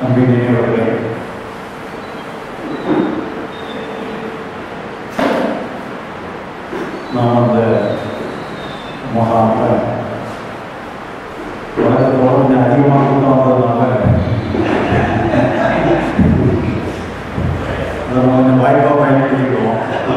அன்பினியவர்களே நாம் அந்த மகாத்மா உலகத்தோட கொஞ்சம் அதிகமாக கூட்டம் வந்ததுனால அதை நம்ம கொஞ்சம் வாய்ப்பாக பயன்படுத்திக்கிறோம்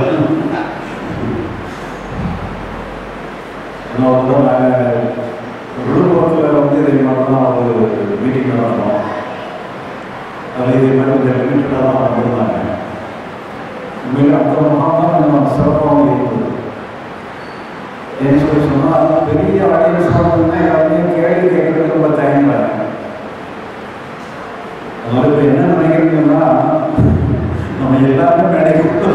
ஏன்னா வந்து நாங்கள் விழுப்புரத்தில் வந்து இதே மாதிரி தான் ஒரு மீட்டிங் நடந்தோம் அது இதே மாதிரி கொஞ்சம் லிமிட்டடாக தான் வந்திருந்தாங்க உண்மையில் அந்த மகான் தான் கொஞ்சம் சிறப்பாகவும் இருந்தது ஏன்னு சொல்லி சொன்னால் பெரிய ஆடியன்ஸ் வந்து எல்லாருமே கேள்வி கேட்கறதுக்கு ரொம்ப தயங்குறாங்க அதனால இப்போ என்ன நினைக்கிறீங்கன்னா நம்ம எல்லாருமே மேடைக்கு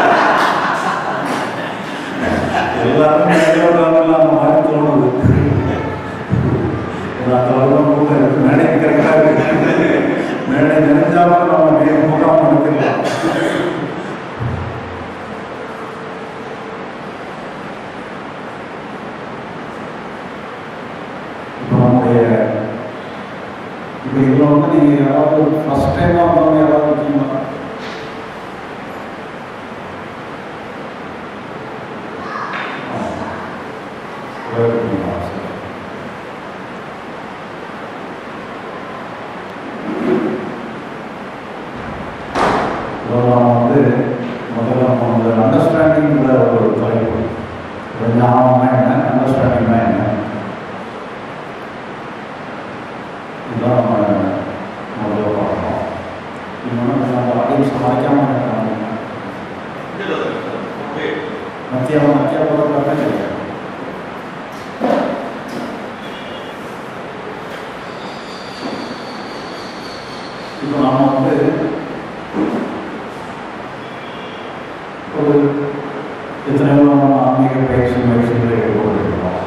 எல்லாருமே மேடையோட அந்த மாதிரி தோணுது அந்த வருடம் கூட இருக்கு மேடை கரெக்டாக இருக்கு மேடை நினைஞ்சாலும் நம்ம மேல போகாமல் எடுத்துக்கலாம் இப்போ நம்முடைய இப்போ இதில் வந்து நீங்கள் யாராவது ஃபஸ்ட் டைமாக வந்தவங்க யாராவது இருக்கீங்களா இருக்கீங்களா சரி இதில் நம்ம வந்து முதல்ல நம்ம வந்து அண்டர்ஸ்டாண்டிங்கிற ஒரு தலைப்பு ஒரு ஞாபகம்னா என்ன அண்டர்ஸ்டாண்டிங்னா என்ன இதுதான் நம்ம முதல்ல பார்க்கணும் இன்னொன்று நம்ம ஆடியன்ஸ் மறைக்காமல் இருக்காங்க மத்திய மத்திய போகிறப்ப இப்போ நம்ம வந்து ஒரு எத்தனையோ நம்ம ஆன்மீக பயிற்சி முயற்சிகளை ஈடுபட்டிருக்கிறோம்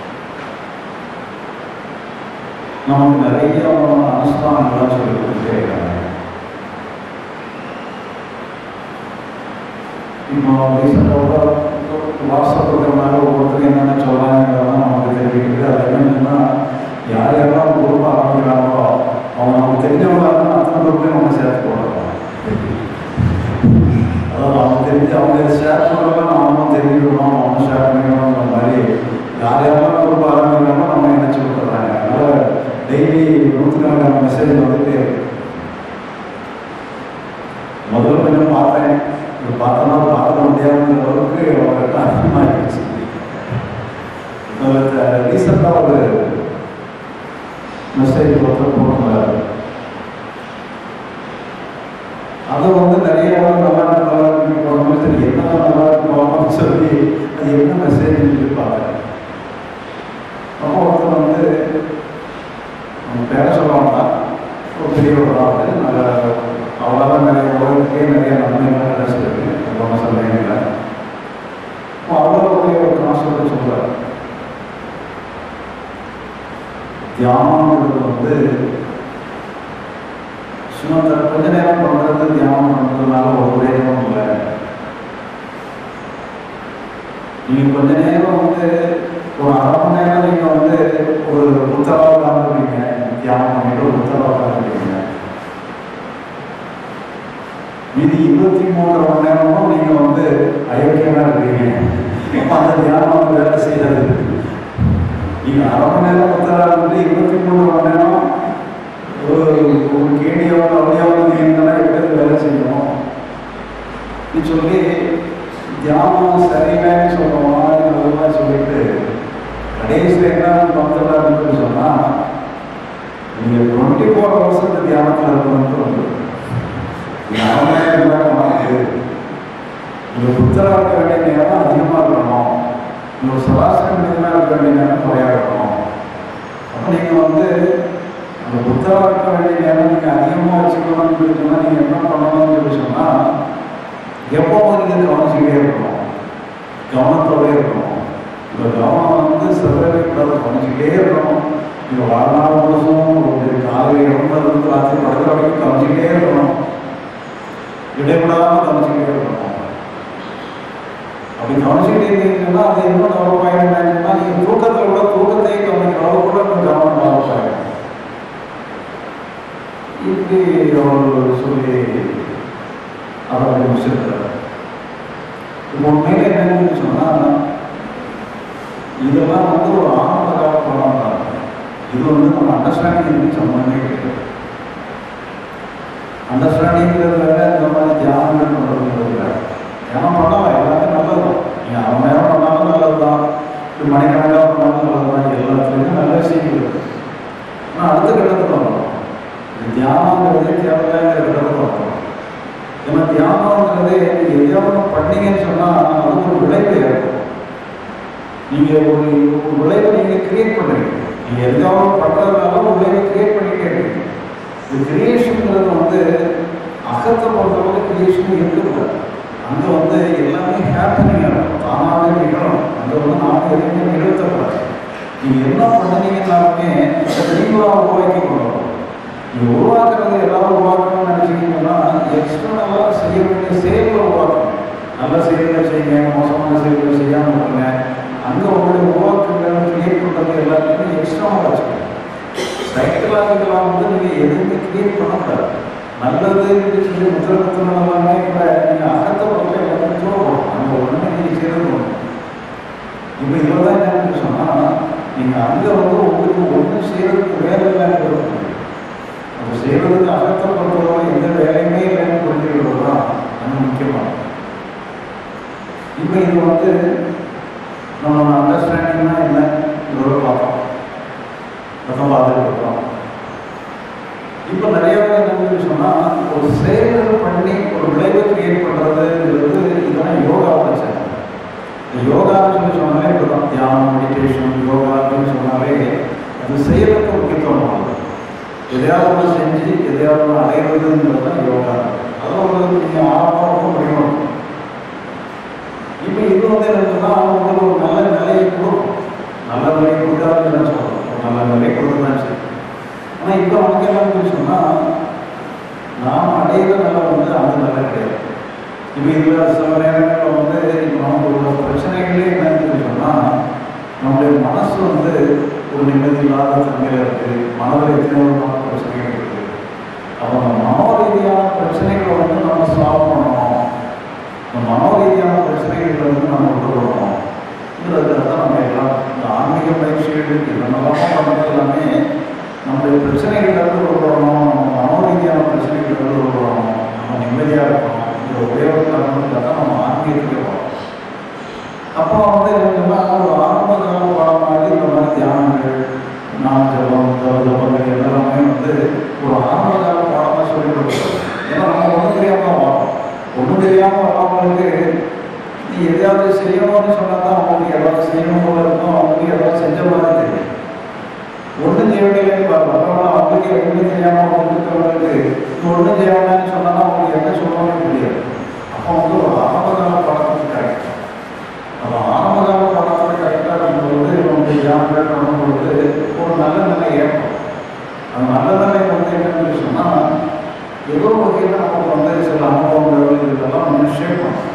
நமக்கு நிறைய அனுஷ்டானங்கள்லாம் சொல்லி கொடுத்துட்டே இருக்காங்க இப்போ ரீசெண்டாக வாட்ஸ்அப் இருக்கிறனால ஒவ்வொருத்தரும் என்னென்ன சொல்கிறாங்கிறதெல்லாம் நமக்கு தெரிவிக்கிறது அது என்னன்னா யார் யாரெல்லாம் குரூப் ஆரம்பிக்கிறாங்களோ அவங்க நமக்கு தெரிஞ்சவங்க இருந்தால் அத்தனை குரூப்லையும் நம்ம சேர்த்து போடுறோம் அதாவது அவங்க தெரிஞ்சு அவங்க ஷேர் பண்ணுறப்ப நாமளும் தெரிஞ்சுக்கணும் அவங்க ஷேர் பண்ணிக்கணுங்கிற மாதிரி யார் யாரெல்லாம் குரூப் ஆரம்பிக்கிறாங்களோ நம்ம நினச்சி கொடுத்துட்றாங்க அதனால் டெய்லி நூற்றுக்கணக்கான மெசேஜ் வந்துட்டே இருக்கு முதல்ல கொஞ்சம் பார்த்தேன் இது பார்த்தோம்னா பார்க்க முடியாதுங்கிற அளவுக்கு அவர்கிட்ட அதிகமாகிடுச்சு ரீசெண்டாக ஒரு மெசேஜ் ஒருத்தர் போட்டிருந்தாரு அது வந்து நிறைய நல்லா இருக்கு நல்லா இருக்கு போன சரி என்ன நல்லா இருக்கு போகணும்னு சொல்லி அது என்ன மெசேஜ் சொல்லி பார்த்தேன் அப்போ ஒருத்தர் வந்து அவங்க பேர சொல்லுவாங்க ஒரு பெரியவர் தான் வந்து நல்ல அவ்வளோதான் நிறைய உலகத்துக்கே நிறைய நன்மைகள் கிடைச்சிருக்கு ரொம்ப சந்தேகம் இல்லை அப்போ அவருடைய ஒரு கான்செப்ட் சொல்கிறார் தியானம்ன்றது வந்து சும்மா இந்த கொஞ்ச நேரம் பண்ணுறது தியானம் பண்ணுறதுனால ஒரு பிரயோஜனம் இல்லை நீங்கள் கொஞ்ச நேரம் வந்து ஒரு அரை மணி நேரம் நீங்கள் வந்து ஒரு புத்தகம் உட்காந்துருக்கீங்க தியானம் பண்ணிட்டு ஒரு புத்தகம் உட்காந்துருக்கீங்க மீதி இருபத்தி மூன்று மணி நேரமும் நீங்கள் வந்து அயோக்கியமாக இருக்கீங்க இப்போ அந்த தியானம் வந்து வேலை செய்யாது நீங்கள் அரை மணி நேரம் புத்தகம் வந்து இருபத்தி மூணு மணி நேரம் ஒரு ஒரு கேடியாவது அப்படியாவது நீங்கன்னா எப்படி வேலை செய்யணும் நீ சொல்லி தியானம் சரியில்லைன்னு சொல்கிறோமா அதெல்லாம் சொல்லிட்டு கடைசியில் என்ன பந்தலான்னு சொன்னால் நீங்கள் டுவெண்ட்டி ஃபோர் ஹவர்ஸ் இந்த தியானத்தில் இருக்கணும்னு வந்து தியானமே இருந்தால் உனக்கு உங்கள் புத்தராக இருக்க வேண்டிய நேரம் அதிகமாக இருக்கணும் உங்கள் சராசரி நேரமாக இருக்க வேண்டிய நேரம் குறையாக இருக்கணும் அப்போ நீங்கள் வந்து அந்த புத்தராக இருக்க வேண்டிய நேரம் நீங்கள் அதிகமாக வச்சுக்கணும்னு சொல்லி சொன்னால் நீங்கள் என்ன பண்ணணும்னு சொல்லி சொன்னால் எப்பவும் நீங்கள் கவனிச்சுக்கிட்டே இருக்கணும் கவனத்தோடே இருக்கணும் இந்த கவனம் வந்து செவ்வரே கூடாது கவனிச்சுக்கிட்டே இருக்கணும் நீங்கள் வாழ்நாள் முழுசும் ஒரு காலையில் இருந்து ராத்திரி படுக்கிற வரைக்கும் கவனிச்சுக்கிட்டே இருக்கணும் இடைவிடாமல் கவனிச்சுக்கிட்டே இருக்கணும் அப்படி கவனிச்சுக்கிட்டே இருந்தீங்கன்னா அது என்ன டெவலப் ஆகிடும்னா நீங்கள் தூக்கத்தை விட தூக்கத்தையே கவனிக்கிற அளவு கூட கொஞ்சம் கவனம் டெவலப் ஆகிடும் இப்போ இப்படி அவர் சொல்லி அவர் முடிச்சிருக்கிறார் இப்போ உண்மையில என்னன்னு சொன்னா இதெல்லாம் வந்து ஒரு ஆரம்ப கால படம் தான் இது வந்து நம்ம அண்டர்ஸ்டாண்டிங் சம்பந்தமே கிடையாது அண்டர்ஸ்டாண்டிங்கிறது வேற இந்த மாதிரி தியானங்கள் பண்ணுறது வேற தியானம் பண்ணலாம் எல்லாமே நல்லது தான் நீங்கள் அரை மணி நேரம் பண்ணாலும் நல்லது தான் இது மணிக்கணக்காக பண்ணாலும் நல்லது தான் எல்லாத்துலேயும் நல்ல விஷயங்கள் இருக்கு ஆனால் அடுத்த கட்டத்துக்கு வரணும் இது தியானங்கிறதே தேவையில்லைங்கிற கட்டத்துக்கு வரணும் ஏன்னா தியானங்கிறதே நீங்கள் எதையாவது பண்ணீங்கன்னு சொன்னால் அது ஒரு விளைவு ஏற்படும் நீங்கள் ஒரு ஒரு விளைவை நீங்கள் கிரியேட் பண்ணுறீங்க நீங்கள் எதாவது பண்ணுறதுனால ஒரு விளைவை கிரியேட் பண்ணிக்கிட்டே இருக்கீங்க இந்த கிரியேஷனுங்கிறது வந்து அகத்தை பொறுத்தவரை கிரியேஷன் இருக்கக்கூடாது அங்கே வந்து எல்லாமே ஹேப்பனிங் ஆகும் தானாகவே நிகழும் அங்கே வந்து நாம எதுவுமே நிகழ்த்தக்கூடாது நீங்கள் என்ன பண்ணுனீங்கன்னாலுமே நீங்களாக உருவாக்கி கொள்ளணும் நீங்கள் உருவாக்குறது எல்லாரும் உருவாக்கணும்னு நினச்சிக்கிட்டீங்கன்னா எக்ஸ்டர்னலாக செய்ய வேண்டிய செயல்களை உருவாக்கணும் நல்ல செயல்களை செய்யுங்க மோசமான செயல்களை செய்யாமல் இருங்க அங்கே உங்களுடைய உருவாக்குங்கள் கிரியேட் பண்ணுறது எல்லாத்தையுமே எக்ஸ்ட்ராவாக வச்சுக்கணும் சைக்கலாஜிக்கலாக வந்து நீங்கள் எதுவுமே கிரியேட் பண்ணக்கூடாது நல்லதுன்னு சொல்லி முத்திரத்தினாலே கூட நீங்கள் அகத்தை பொறுத்த எல்லாத்தையும் சொல்லணும் அந்த ஒன்றுமே நீங்கள் செய்யறது இப்போ இதில் தான் என்னன்னு சொன்னால் நீங்கள் அங்கே வந்து உங்களுக்கு ஒன்றும் செய்யறதுக்கு வேலை இல்லைங்கிறது அது செய்யறதுக்கு அகத்தை பொறுத்தவரை எந்த வேலையுமே இல்லைன்னு புரிஞ்சுக்கிறது தான் அது முக்கியமானது இப்போ இது வந்து நம்ம அண்டர்ஸ்டாண்டிங்னா என்ன இதோட பார்ப்போம் அதான் பார்த்துட்டு இருக்கோம் இப்போ நிறைய பேர் என்னன்னு சொன்னால் ஒரு செயல்கள் பண்ணி ஒரு விளைவை கிரியேட் பண்ணுறதுங்கிறது இதெல்லாம் யோகா பிரச்சனை இந்த யோகான்னு சொல்லி சொன்னாலே இப்போதான் தியானம் மெடிடேஷன் யோகா அப்படின்னு சொன்னாலே அது செயலுக்கு முக்கியத்துவம் ஆகுது எதையாவது ஒன்று செஞ்சு எதையாவது ஒன்று அடையிறதுங்கிறது தான் யோகா அதோட நீங்கள் ஆரம்பம் ரொம்ப முடியும் இப்போ இது வந்து என்னன்னா உங்களுக்கு ஒரு நல்ல நிலையை கொடுக்கும் நல்ல நிலையை கொடுக்காதுன்னு என்ன சொல்றோம் ஒரு நல்ல நிலையை கொடுக்கதான் சரி ஆனால் இப்போ நமக்கு என்ன சொன்னால் நாம் அடையிற நிலை வந்து அந்த நிலை கிடையாது இப்போ இதில் சில நேரங்களில் வந்து இப்போ நமக்கு உள்ள பிரச்சனைகளே என்னன்னு சொன்னால் நம்முடைய மனசு வந்து ஒரு நிம்மதி இல்லாத தன்மையில் இருக்குது மனதில் எத்தனையோ பிரச்சனைகள் இருக்குது அப்போ அந்த மனோ ரீதியான பிரச்சனைகளை வந்து நம்ம சால்வ் பண்ணணும் இந்த மனோ ரீதியான பிரச்சனைகள் வந்து நம்ம விட்டுறணும் தான் நம்ம எல்லாம் இந்த ஆன்மீக பயிற்சிகள் என்னென்னலாம் பண்ணுறது எல்லாமே நம்முடைய பிரச்சனைகள் இருந்து விடுறோம் நம்ம மனோ ரீதியான பிரச்சனைகள் இருந்து விடுறோம் நம்ம நிம்மதியாக இருக்கணும் இந்த ஒரே ஒரு காரணத்துக்காக தான் நம்ம ஆன்மீகத்துக்கு போகிறோம் அப்போ வந்து என்னன்னா ஒரு ஆரம்ப கால பாடம் மாதிரி இந்த மாதிரி தியானங்கள் நான் ஜபம் தவ ஜபங்கள் எல்லாமே வந்து ஒரு ஆரம்ப கால பாடமாக சொல்லி கொடுக்குறோம் ஏன்னா நம்ம ஒன்றும் தெரியாமல் வரோம் ஒன்றும் தெரியாமல் வரவங்களுக்கு நீ எதையாவது செய்யணும்னு சொன்னால் தான் அவங்களுக்கு எதாவது செய்யணும் போல இருக்கும் அவங்களுக்கு எதாவது செஞ்ச மாதிரி தெரியும் ஒன்றும் செய்ய வேண்டியதுன்னு பார்க்கலாம் அவங்களுக்கு ஒன்றும் தெரியாமல் வந்துருக்கவங்களுக்கு இது ஒன்றும் செய்யாமன்னு சொன்னால் அவங்களுக்கு என்ன சொல்லணும்னு தெரியாது அப்போ வந்து ஒரு ஆரம்பகால படத்துக்கு கரெக்ட் அப்போ ஆரம்பகால படத்துக்கு கரெக்டாக பண்ணும்போது நம்முடைய ஜாமங்கள் பண்ணும்பொழுது ஒரு நல்ல நிலை ஏற்படும் அந்த நல்ல நிலை வந்து என்னன்னு சொன்னால் ஏதோ வகையில் நமக்கு வந்து சில அனுபவங்கள் இதெல்லாம் வந்து ஷேப் பண்ணும்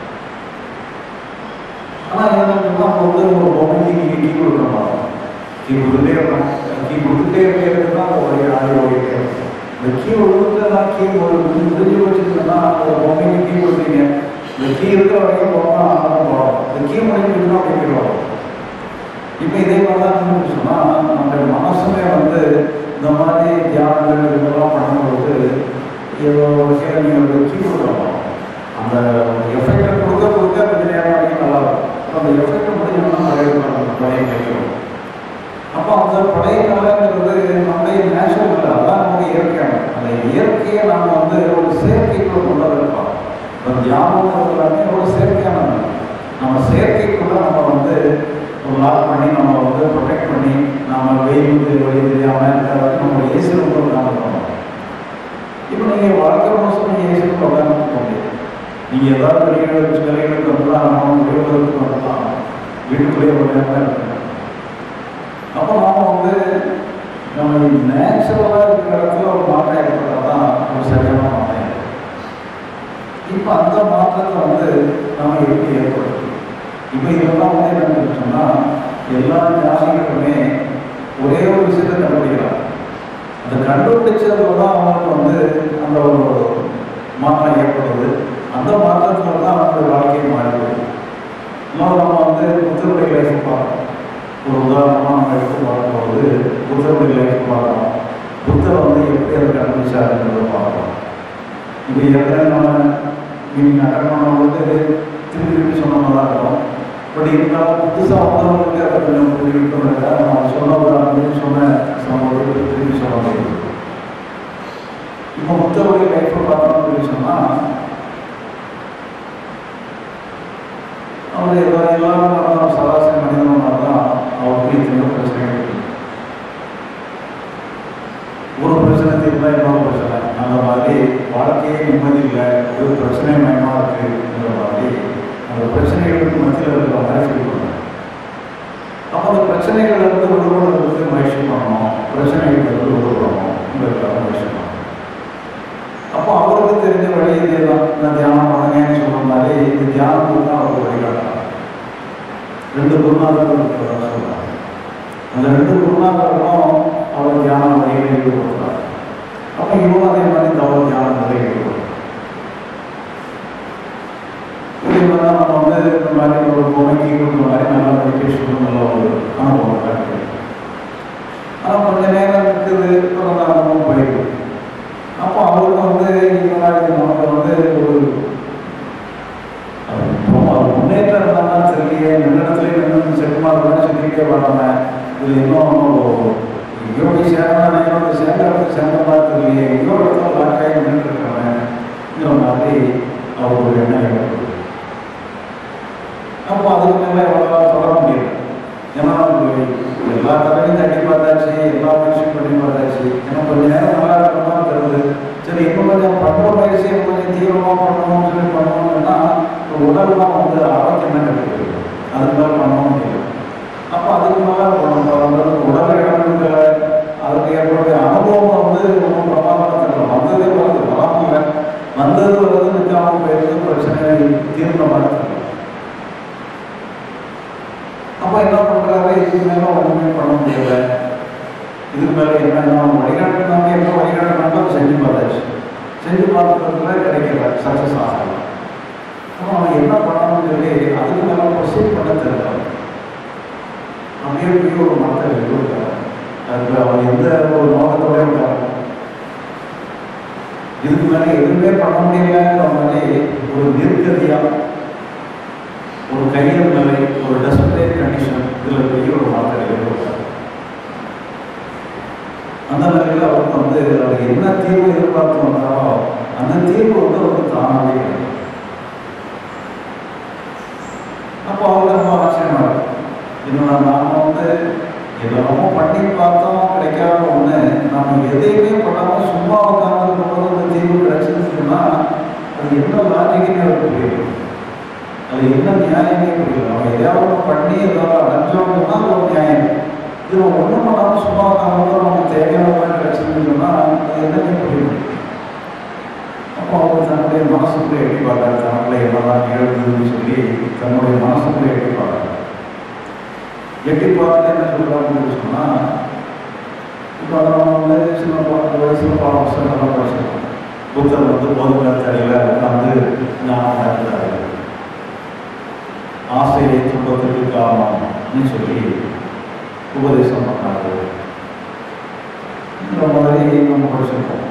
ஆனால் என்னன்னா நம்ம வந்து ஒரு பொம்மைக்கு நீங்கள் கீ கொடுக்க மாட்டோம் கீ கொடுத்துட்டே இருக்கணும் கீ கொடுத்துட்டே இருக்கிறது தான் ஒரு ஆடி ஓடிட்டே இருக்கும் இந்த கீ விழுந்துட்டா கீ ஒரு முடிஞ்சு வச்சுருந்தோம்னா ஒரு பொம்மைக்கு கீ கொடுத்தீங்க இந்த கீ இருக்கிற வரைக்கும் போகணும் ஆனாலும் போகணும் இந்த கீ முடிஞ்சுட்டுனா அப்படிங்கிறோம் இப்போ இதே மாதிரி தான் என்னன்னு சொன்னால் நம்மளுடைய மனசுமே வந்து இந்த மாதிரி தியானங்கள் இதெல்லாம் பண்ணும்போது ஏதோ விஷயம் நீங்கள் கீ கொடுக்கணும் அந்த எஃபெக்டை கொடுக்க கொடுக்க கொஞ்ச நேரம் வரைக்கும் நல்லா இருக்கும் அந்த எஃபெக்ட் முடிஞ்சோம்னா பழைய காலம் பழைய கைக்கும் அப்போ அந்த பழைய காலங்கிறது நம்முடைய நேச்சுரல் இல்லை அதான் நமக்கு இயற்கையான அந்த இயற்கையை நாம் வந்து ஒரு செயற்கைக்குள்ள கொண்டு வந்திருக்கோம் இப்போ தியானம் எல்லாமே ஒரு செயற்கையானது நம்ம செயற்கைக்குள்ள நம்ம வந்து ஒரு லாக் பண்ணி நம்ம வந்து ப்ரொடெக்ட் பண்ணி நம்ம வெயில் வழி தெரியாமல் இருக்கிற நம்ம ஏசி ரொம்ப காரணம் இப்போ நீங்கள் வாழ்க்கை முழுசும் நீங்கள் ஏசி உட்காந்து முடியாது நீங்கள் ஏதாவது வெளியிட நிலைகளுக்கு வந்துதான் நம்ம விடுவதற்கு வந்துதான் வீட்டுக்குள்ளேயே ஒரு நேரம் தான் இருக்கணும் அப்போ நாம வந்து நம்ம நேச்சுரலாக இருக்கிற இடத்துல ஒரு மாற்றம் ஏற்பட்டால் தான் ஒரு சரியான மாற்றம் ஏற்படும் இப்போ அந்த மாற்றத்தை வந்து நம்ம எப்படி ஏற்படுத்தும் இப்போ இதெல்லாம் வந்து என்னன்னு சொன்னால் எல்லா ஞானிகளுமே ஒரே ஒரு விஷயத்தை கண்டுபிடிக்கிறாங்க அந்த கண்டுபிடிச்சதுல தான் அவங்களுக்கு வந்து அந்த ஒரு மாற்றம் ஏற்படுது அந்த மாற்றத்துல தான் அவங்களுடைய வாழ்க்கையை மாறிடுது இன்னொரு நம்ம வந்து புத்தருடைய லைஃப் பார்க்கணும் ஒரு உதாரணமாக நம்ம எடுத்து பார்க்கும்போது புத்தருடைய லைஃப் பார்க்கணும் புத்தர் வந்து எப்படி அதை கண்டுபிடிச்சாருன்றதை பார்க்கணும் இப்போ ஏற்கனவே நம்ம நீங்கள் அட்டன் பண்ணும்போது திருப்பி திருப்பி சொன்ன மாதிரி தான் இருக்கும் பட் இருந்தாலும் புதுசாக வந்தவங்களுக்கு அதை கொஞ்சம் புரிவிக்கிறதுக்காக நம்ம சொன்ன உதாரணத்தையும் சொன்ன சம்பவத்தை திருப்பி சொல்ல முடியும் இப்போ புத்தருடைய லைஃப்பை பார்த்தோம்னு சொல்லி சொன்னால் அவர் ஏதோ எல்லாரும் நடந்தாலும் சராசரி மனிதனாக தான் அவருக்கு இந்த பிரச்சனை இருக்கு ஒரு பிரச்சனை தீர்ந்தா இன்னொரு பிரச்சனை அந்த மாதிரி வாழ்க்கையே நிம்மதி இல்லை ஒரு பிரச்சனை மயமாக இருக்குங்கிற மாதிரி அந்த பிரச்சனைகளுக்கு மத்தியில் இருக்கிற மாதிரி ஃபீல் பண்ணுறேன் அப்போ அந்த பிரச்சனைகள் இருந்து விடுபடுறதுக்கு முயற்சி பண்ணணும் பிரச்சனைகள் இருந்து விடுபடணுங்கிறதுக்காக முயற்சி பண்ணணும் அப்போ அவருக்கு தெரிஞ்ச வழி இதே தான் நான் தியானம் பண்ணுங்கன்னு சொன்னதாலே இந்த தியானத்துக்கு தான் அவர் வழிகாட்டுறாங்க ரெண்டு குருநாதர்கள் இருக்கிறதா சொல்றாங்க அந்த ரெண்டு குருநாதர்களும் அவர் தியான முறையில் ஈடுபடுறார் அப்போ இவங்க அதே மாதிரி தவ தியான முறையில் ஈடுபடுறாங்க இதே மாதிரி தான் நம்ம வந்து இந்த மாதிரி ஒரு பொம்மைக்கு கொடுக்குற மாதிரி நல்லா மெடிடேஷன் நல்ல ஒரு அனுபவம் கிடைக்கும் ஆனால் கொஞ்ச நேரம் இருக்குது பிறந்த அனுபவம் போயிடும் அப்போ அவருக்கு வந்து இந்த மாதிரி நமக்கு வந்து ஒரு அது ரொம்ப அது முன்னேற்றம் இருந்தாலும் தெரியலையே நின்னிடத்துல நின்று செல்லுமா இருந்தாலும் சொல்லிட்டே வராம இது இன்னும் எங்கேயோ போய் சேரணும் நினைக்கிறோம் சேர்ந்த இடத்துல சேர்ந்த மாதிரி தெரியலையே எங்கேயோ இடத்துல லாக்காகி நின்று இருக்கிறவங்கிற மாதிரி அவர் ஒரு எண்ணம் ஏற்படுது அப்போ அதுக்கு மேலே எவ்வளோ தொடர முடியல ஏன்னா எல்லா கதையும் தட்டி பார்த்தாச்சு எல்லா முயற்சியும் பண்ணி பார்த்தாச்சு ஏன்னா கொஞ்ச நேரம் நல்லா இருக்கணுமா தெரியுது சரி இன்னும் கொஞ்சம் பண்ணுற பயிற்சியை கொஞ்சம் தீவிரமாக பண்ணணும்னு சொல்லி பண்ணணும்னா உடல் தான் வந்து ஆரோக்கியம் தான் கிடைக்குது அதுக்கு மேலே பண்ணவும் முடியல அப்போ அதுக்கு மேலே பண்ணணும் உடலை இடத்துல அதுக்கு ஏற்படைய அனுபவம் வந்து ரொம்ப பிரமாதமாக தெரியல வந்ததே வருது வராமல் இல்லை வந்தது வருது நிற்காம போயிடுது பிரச்சனை தீர்ந்த மாதிரி தெரியல அப்போ என்ன பண்ணுறாரு இதுக்கு மேலே ஒன்றுமே பண்ண முடியல இதுக்கு மேலே என்ன வழிகாட்டினாங்க என்ன வழிகாட்டினாங்க அதை செஞ்சு பார்த்தாச்சு செஞ்சு பார்த்துக்கிறதுல கிடைக்கல சக்ஸஸ் ஆகல அப்போ அவன் என்ன பண்ணணும்னு சொல்லி அதுக்கு மேலே ப்ரொசீட் பண்ண தெரியல அப்படியே போய் ஒரு மரத்தை விட்டுருக்காரு அதுக்கு அவன் எந்த ஒரு நோக்கத்தோடய இருக்காரு இதுக்கு மேலே எதுவுமே பண்ண முடியலங்கிற மாதிரி ஒரு நிர்கதியாக ஒரு கையல் நிலை ஒரு டெஸ்பரேட் கண்டிஷன் இதில் பெரிய ஒரு மாற்றம் ஏற்பட்டார் அந்த நிலையில் அவருக்கு வந்து அவர் என்ன தீர்வு எதிர்பார்த்து வந்தாரோ அந்த தீர்வு வந்து அவருக்கு தானாகவே கிடைக்கும் அப்போ அவருக்கு ரொம்ப ஆச்சரியமா இருக்கு என்னோட நாம வந்து எவ்வளவோ பண்ணி பார்த்தோம் கிடைக்காத ஒன்று நம்ம எதையுமே பண்ணாமல் சும்மா உட்காந்து போது அந்த தீர்வு கிடைச்சிருச்சுன்னா அது என்ன லாஜிக்குன்னு அவருக்கு புரியும் அது என்ன நியாயமே புரியல அவன் எதையாவது பண்ணி ஏதாவது அடைஞ்சோம்னா ஒரு நியாயம் இது ஒன்றும் பண்ணாமல் சும்மா உட்காந்து நமக்கு தேவையான மாதிரி கிடைச்சதுன்னு சொன்னால் அது என்னன்னு புரியும் அப்போ அவர் தன்னுடைய மனசுக்குள்ளே எட்டி பார்த்தாரு தனக்குள்ள என்னதான் நிகழ்வுன்னு சொல்லி தன்னுடைய மனசுக்குள்ளே எட்டி பார்த்தாரு எட்டி பார்த்து என்ன சொல்கிறாங்கன்னு சொன்னால் இப்போ நம்ம வந்து சின்ன பாட்டு வயசில் பாடம் புத்தகம்லாம் படிச்சிருக்கோம் புத்தர் வந்து போதுமான தடையில் உட்காந்து ஞானம் நடத்துறாரு ஆசையை துன்பத்திற்கு காரணம்னு சொல்லி உபதேசம் பண்ணாரு இந்த மாதிரி நம்ம படிச்சிருக்கோம்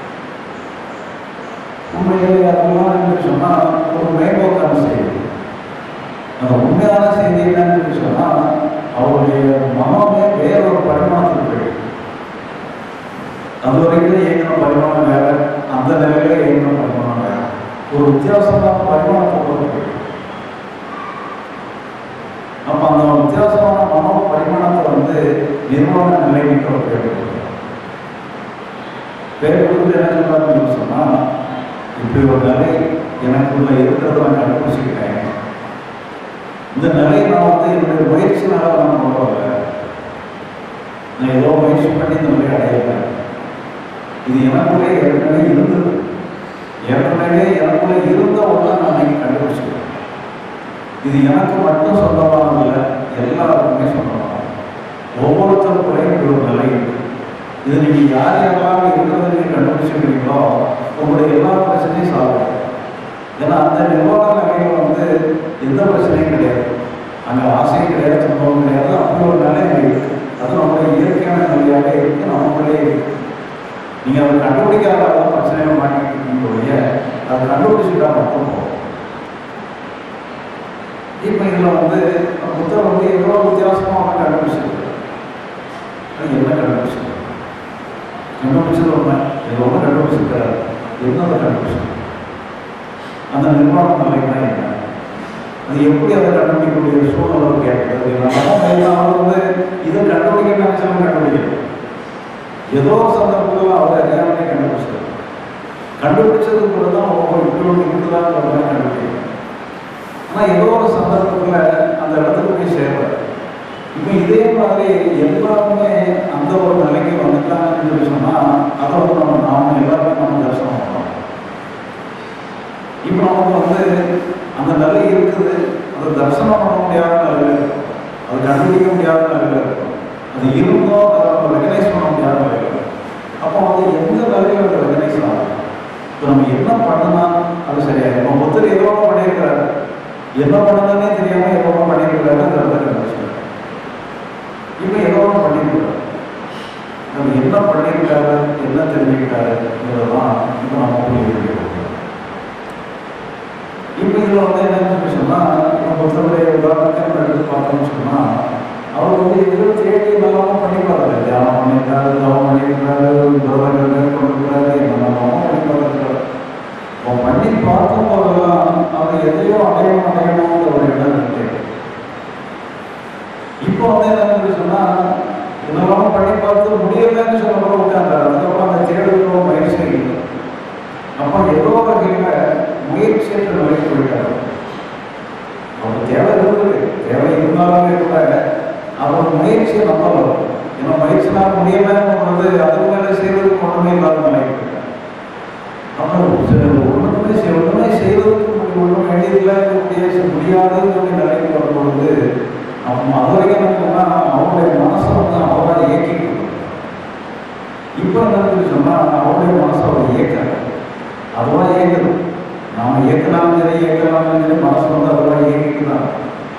உண்மையிலே அதெல்லாம் என்று சொன்னால் ஒரு மேம்போக்கான செய்தி அந்த உண்மையான செய்தி என்னன்னு சொன்னால் அவருடைய மனமே வேற ஒரு பரிமாணத்துக்கு போயிடும் அது வரைக்கும் இயங்கின பரிமாணம் வேற அந்த நிலையில இயங்கின பரிமாணம் வேற ஒரு வித்தியாசமான பரிமாணத்தை கொண்டு போயிடும் அப்ப அந்த வித்தியாசமான மனோ பரிமாணத்தை வந்து நிர்வாண நிலைமைக்கு அவர் பேர் கொடுக்கிறார் பேர் கொடுத்து என்ன சொல்றாருன்னு சொன்னா இப்படி ஒரு நிலை எனக்குள்ள இருக்கிறத நான் கண்டுபிடிச்சிக்கிட்டேன் இந்த நிலையை நான் வந்து என்னுடைய முயற்சினால நான் கொண்டு வரல நான் ஏதோ முயற்சி பண்ணி இந்த நிலையை அடையல இது எனக்குள்ளே ஏற்கனவே இருந்தது ஏற்கனவே எனக்குள்ளே இருந்த ஒன்றை நான் இன்னைக்கு கண்டுபிடிச்சிக்கிறேன் இது எனக்கு மட்டும் சொந்தமானதில்லை எல்லாருக்குமே சொந்தமானது ஒவ்வொருத்தருக்குள்ளேயும் இப்படி ஒரு நிலை இருக்கு இது நீங்கள் யார் யாரெல்லாம் இருக்கிறத நீங்கள் கண்டுபிடிச்சிருக்கீங்களோ உங்களுடைய எல்லா பிரச்சனையும் சால்வ் ஆகும் ஏன்னா அந்த நிர்வாக நிலையில் வந்து எந்த பிரச்சனையும் கிடையாது அங்கே ஆசையும் கிடையாது சம்பவம் கிடையாது அப்படி ஒரு நிலை இருக்கு அது நம்மளுடைய இயற்கையான நிலையாக இருக்கு நமக்குள்ளே இருக்கு நீங்கள் அதை கண்டுபிடிக்காதான் பிரச்சனையை மாட்டிட்டு இருக்கீங்க ஒழிய அதை கண்டுபிடிச்சிட்டா மட்டும் போகும் இப்போ இதில் வந்து புத்தகம் வந்து எவ்வளோ வித்தியாசமாக அவன் கண்டுபிடிச்சிருக்கு அது என்ன கண்டுபிடிச்சிருக்கு கண்டுபிடிச்சது ஒன்று இது ஒன்று கண்டுபிடிச்சிருக்காரு என்னதை கண்டுபிடிச்சிருக்கு அந்த நிர்வாகம் நிலைனா என்ன அது எப்படி அதை கண்டுபிடிக்கக்கூடிய சூழ்நிலை கேட்கறது நம்ம அவர் வந்து இதை கண்டுபிடிக்க நினைச்சாலும் கண்டுபிடிக்கல ஏதோ ஒரு சந்தர்ப்பத்தில் அவர் அறியாமலே கண்டுபிடிச்சார் கண்டுபிடிச்சது கூட தான் ஒவ்வொரு இப்படி இருக்குதான் கண்டுபிடிக்கும் ஆனால் ஏதோ ஒரு சந்தர்ப்பத்தில் அந்த இடத்துக்கு போய் சேர்றார் இப்போ இதே மாதிரி எல்லாருமே அந்த ஒரு நிலைக்கு வந்துட்டாங்கன்னு சொல்லி சொன்னால் அதை வந்து நம்ம நாம எல்லாருமே நம்ம தரிசனம் பண்ணோம் இப்போ நமக்கு வந்து அந்த நிலை இருக்குது அதை தரிசனம் பண்ண முடியாத நிலையில் இருக்கும் அது கண்டுபிடிக்க முடியாத நிலையில் இருக்கும் அது இருந்தோம் அதை நம்ம ரெகனைஸ் பண்ண முடியாத நிலையில் இருக்கும் அப்போ வந்து எந்த நிலையில் அதை ரெகனைஸ் ஆகும் இப்போ நம்ம என்ன பண்ணனா அது சரியாக இப்போ ஒருத்தர் ஏதோ ஒண்ணு பண்ணியிருக்கிறாரு என்ன பண்ணதுன்னே தெரியாம ஏதோ ஒண்ணு பண்ணியிருக்கிறாரு அந்த இடத்துல கண்டுபிடிச்சாரு இப்போ ஏதோ ஒன்று பண்ணியிருக்கிறாரு நம்ம என்ன பண்ணியிருக்காரு என்ன தெரிஞ்சுக்கிட்டாருங்கிறதான் இப்போ நம்ம புரிய இப்போ இதில் வந்து என்னன்னு சொல்லி சொன்னால் இப்போ புத்தருடைய உதாரணத்தை நம்ம எடுத்து பார்த்தோம்னு சொன்னால் அவர் வந்து எதிரோ தேடி எல்லாமும் பண்ணிப்பாரு தியானம் பண்ணியிருக்காரு தவம் பண்ணியிருக்காரு விரதங்கள் மேற்கொண்டிருக்காரு என்னென்னமோ பண்ணி பார்த்துருக்காரு இப்போ பண்ணி பார்க்கும் போதெல்லாம் அவர் எதையோ அடையணும் அடையணுங்கிற ஒரு எண்ணம் இருக்கு இப்போ வந்து என்னன்னு சொன்னால் இதெல்லாம் பண்ணி பார்த்து முடியலன்னு சொல்லப்போ உட்கார்ந்தாரு அதுக்கப்புறம் அந்த தேடுதலோ முயற்சி இல்லை அப்போ ஏதோ வகையில் முயற்சியற்ற நிலைக்கு போயிட்டாரு அவர் தேவை இருந்தது தேவை இருந்தாலுமே கூட அவர் முயற்சியை நம்பல ஏன்னா முயற்சினால் முடியலன்னு பொழுது அதுக்கு மேலே செய்வதற்கு ஒன்றுமே இல்லாத நிலைக்கு போயிட்டார் அப்போ சரி, ஒண்ணுமே செய் ஒன்றுமே செய்வதற்கு நமக்கு ஒன்றும் வேண்டியதில்லை இருக்கக்கூடிய முடியாதுங்கிற நிலைக்கு வரும்பொழுது அவன் அது வரைக்கும் என்னன்னா அவருடைய மனசை வந்து அவரால் இயக்கிட்டு இப்போ என்னன்னு சொன்னால் அவருடைய மனசை அவர் இயக்கிறார் அதுவாக இயக்குது நாம் இயக்கலாம் சரி இயக்கலாம் சரி மனசு வந்து அதுவாக இயக்கிட்டு தான்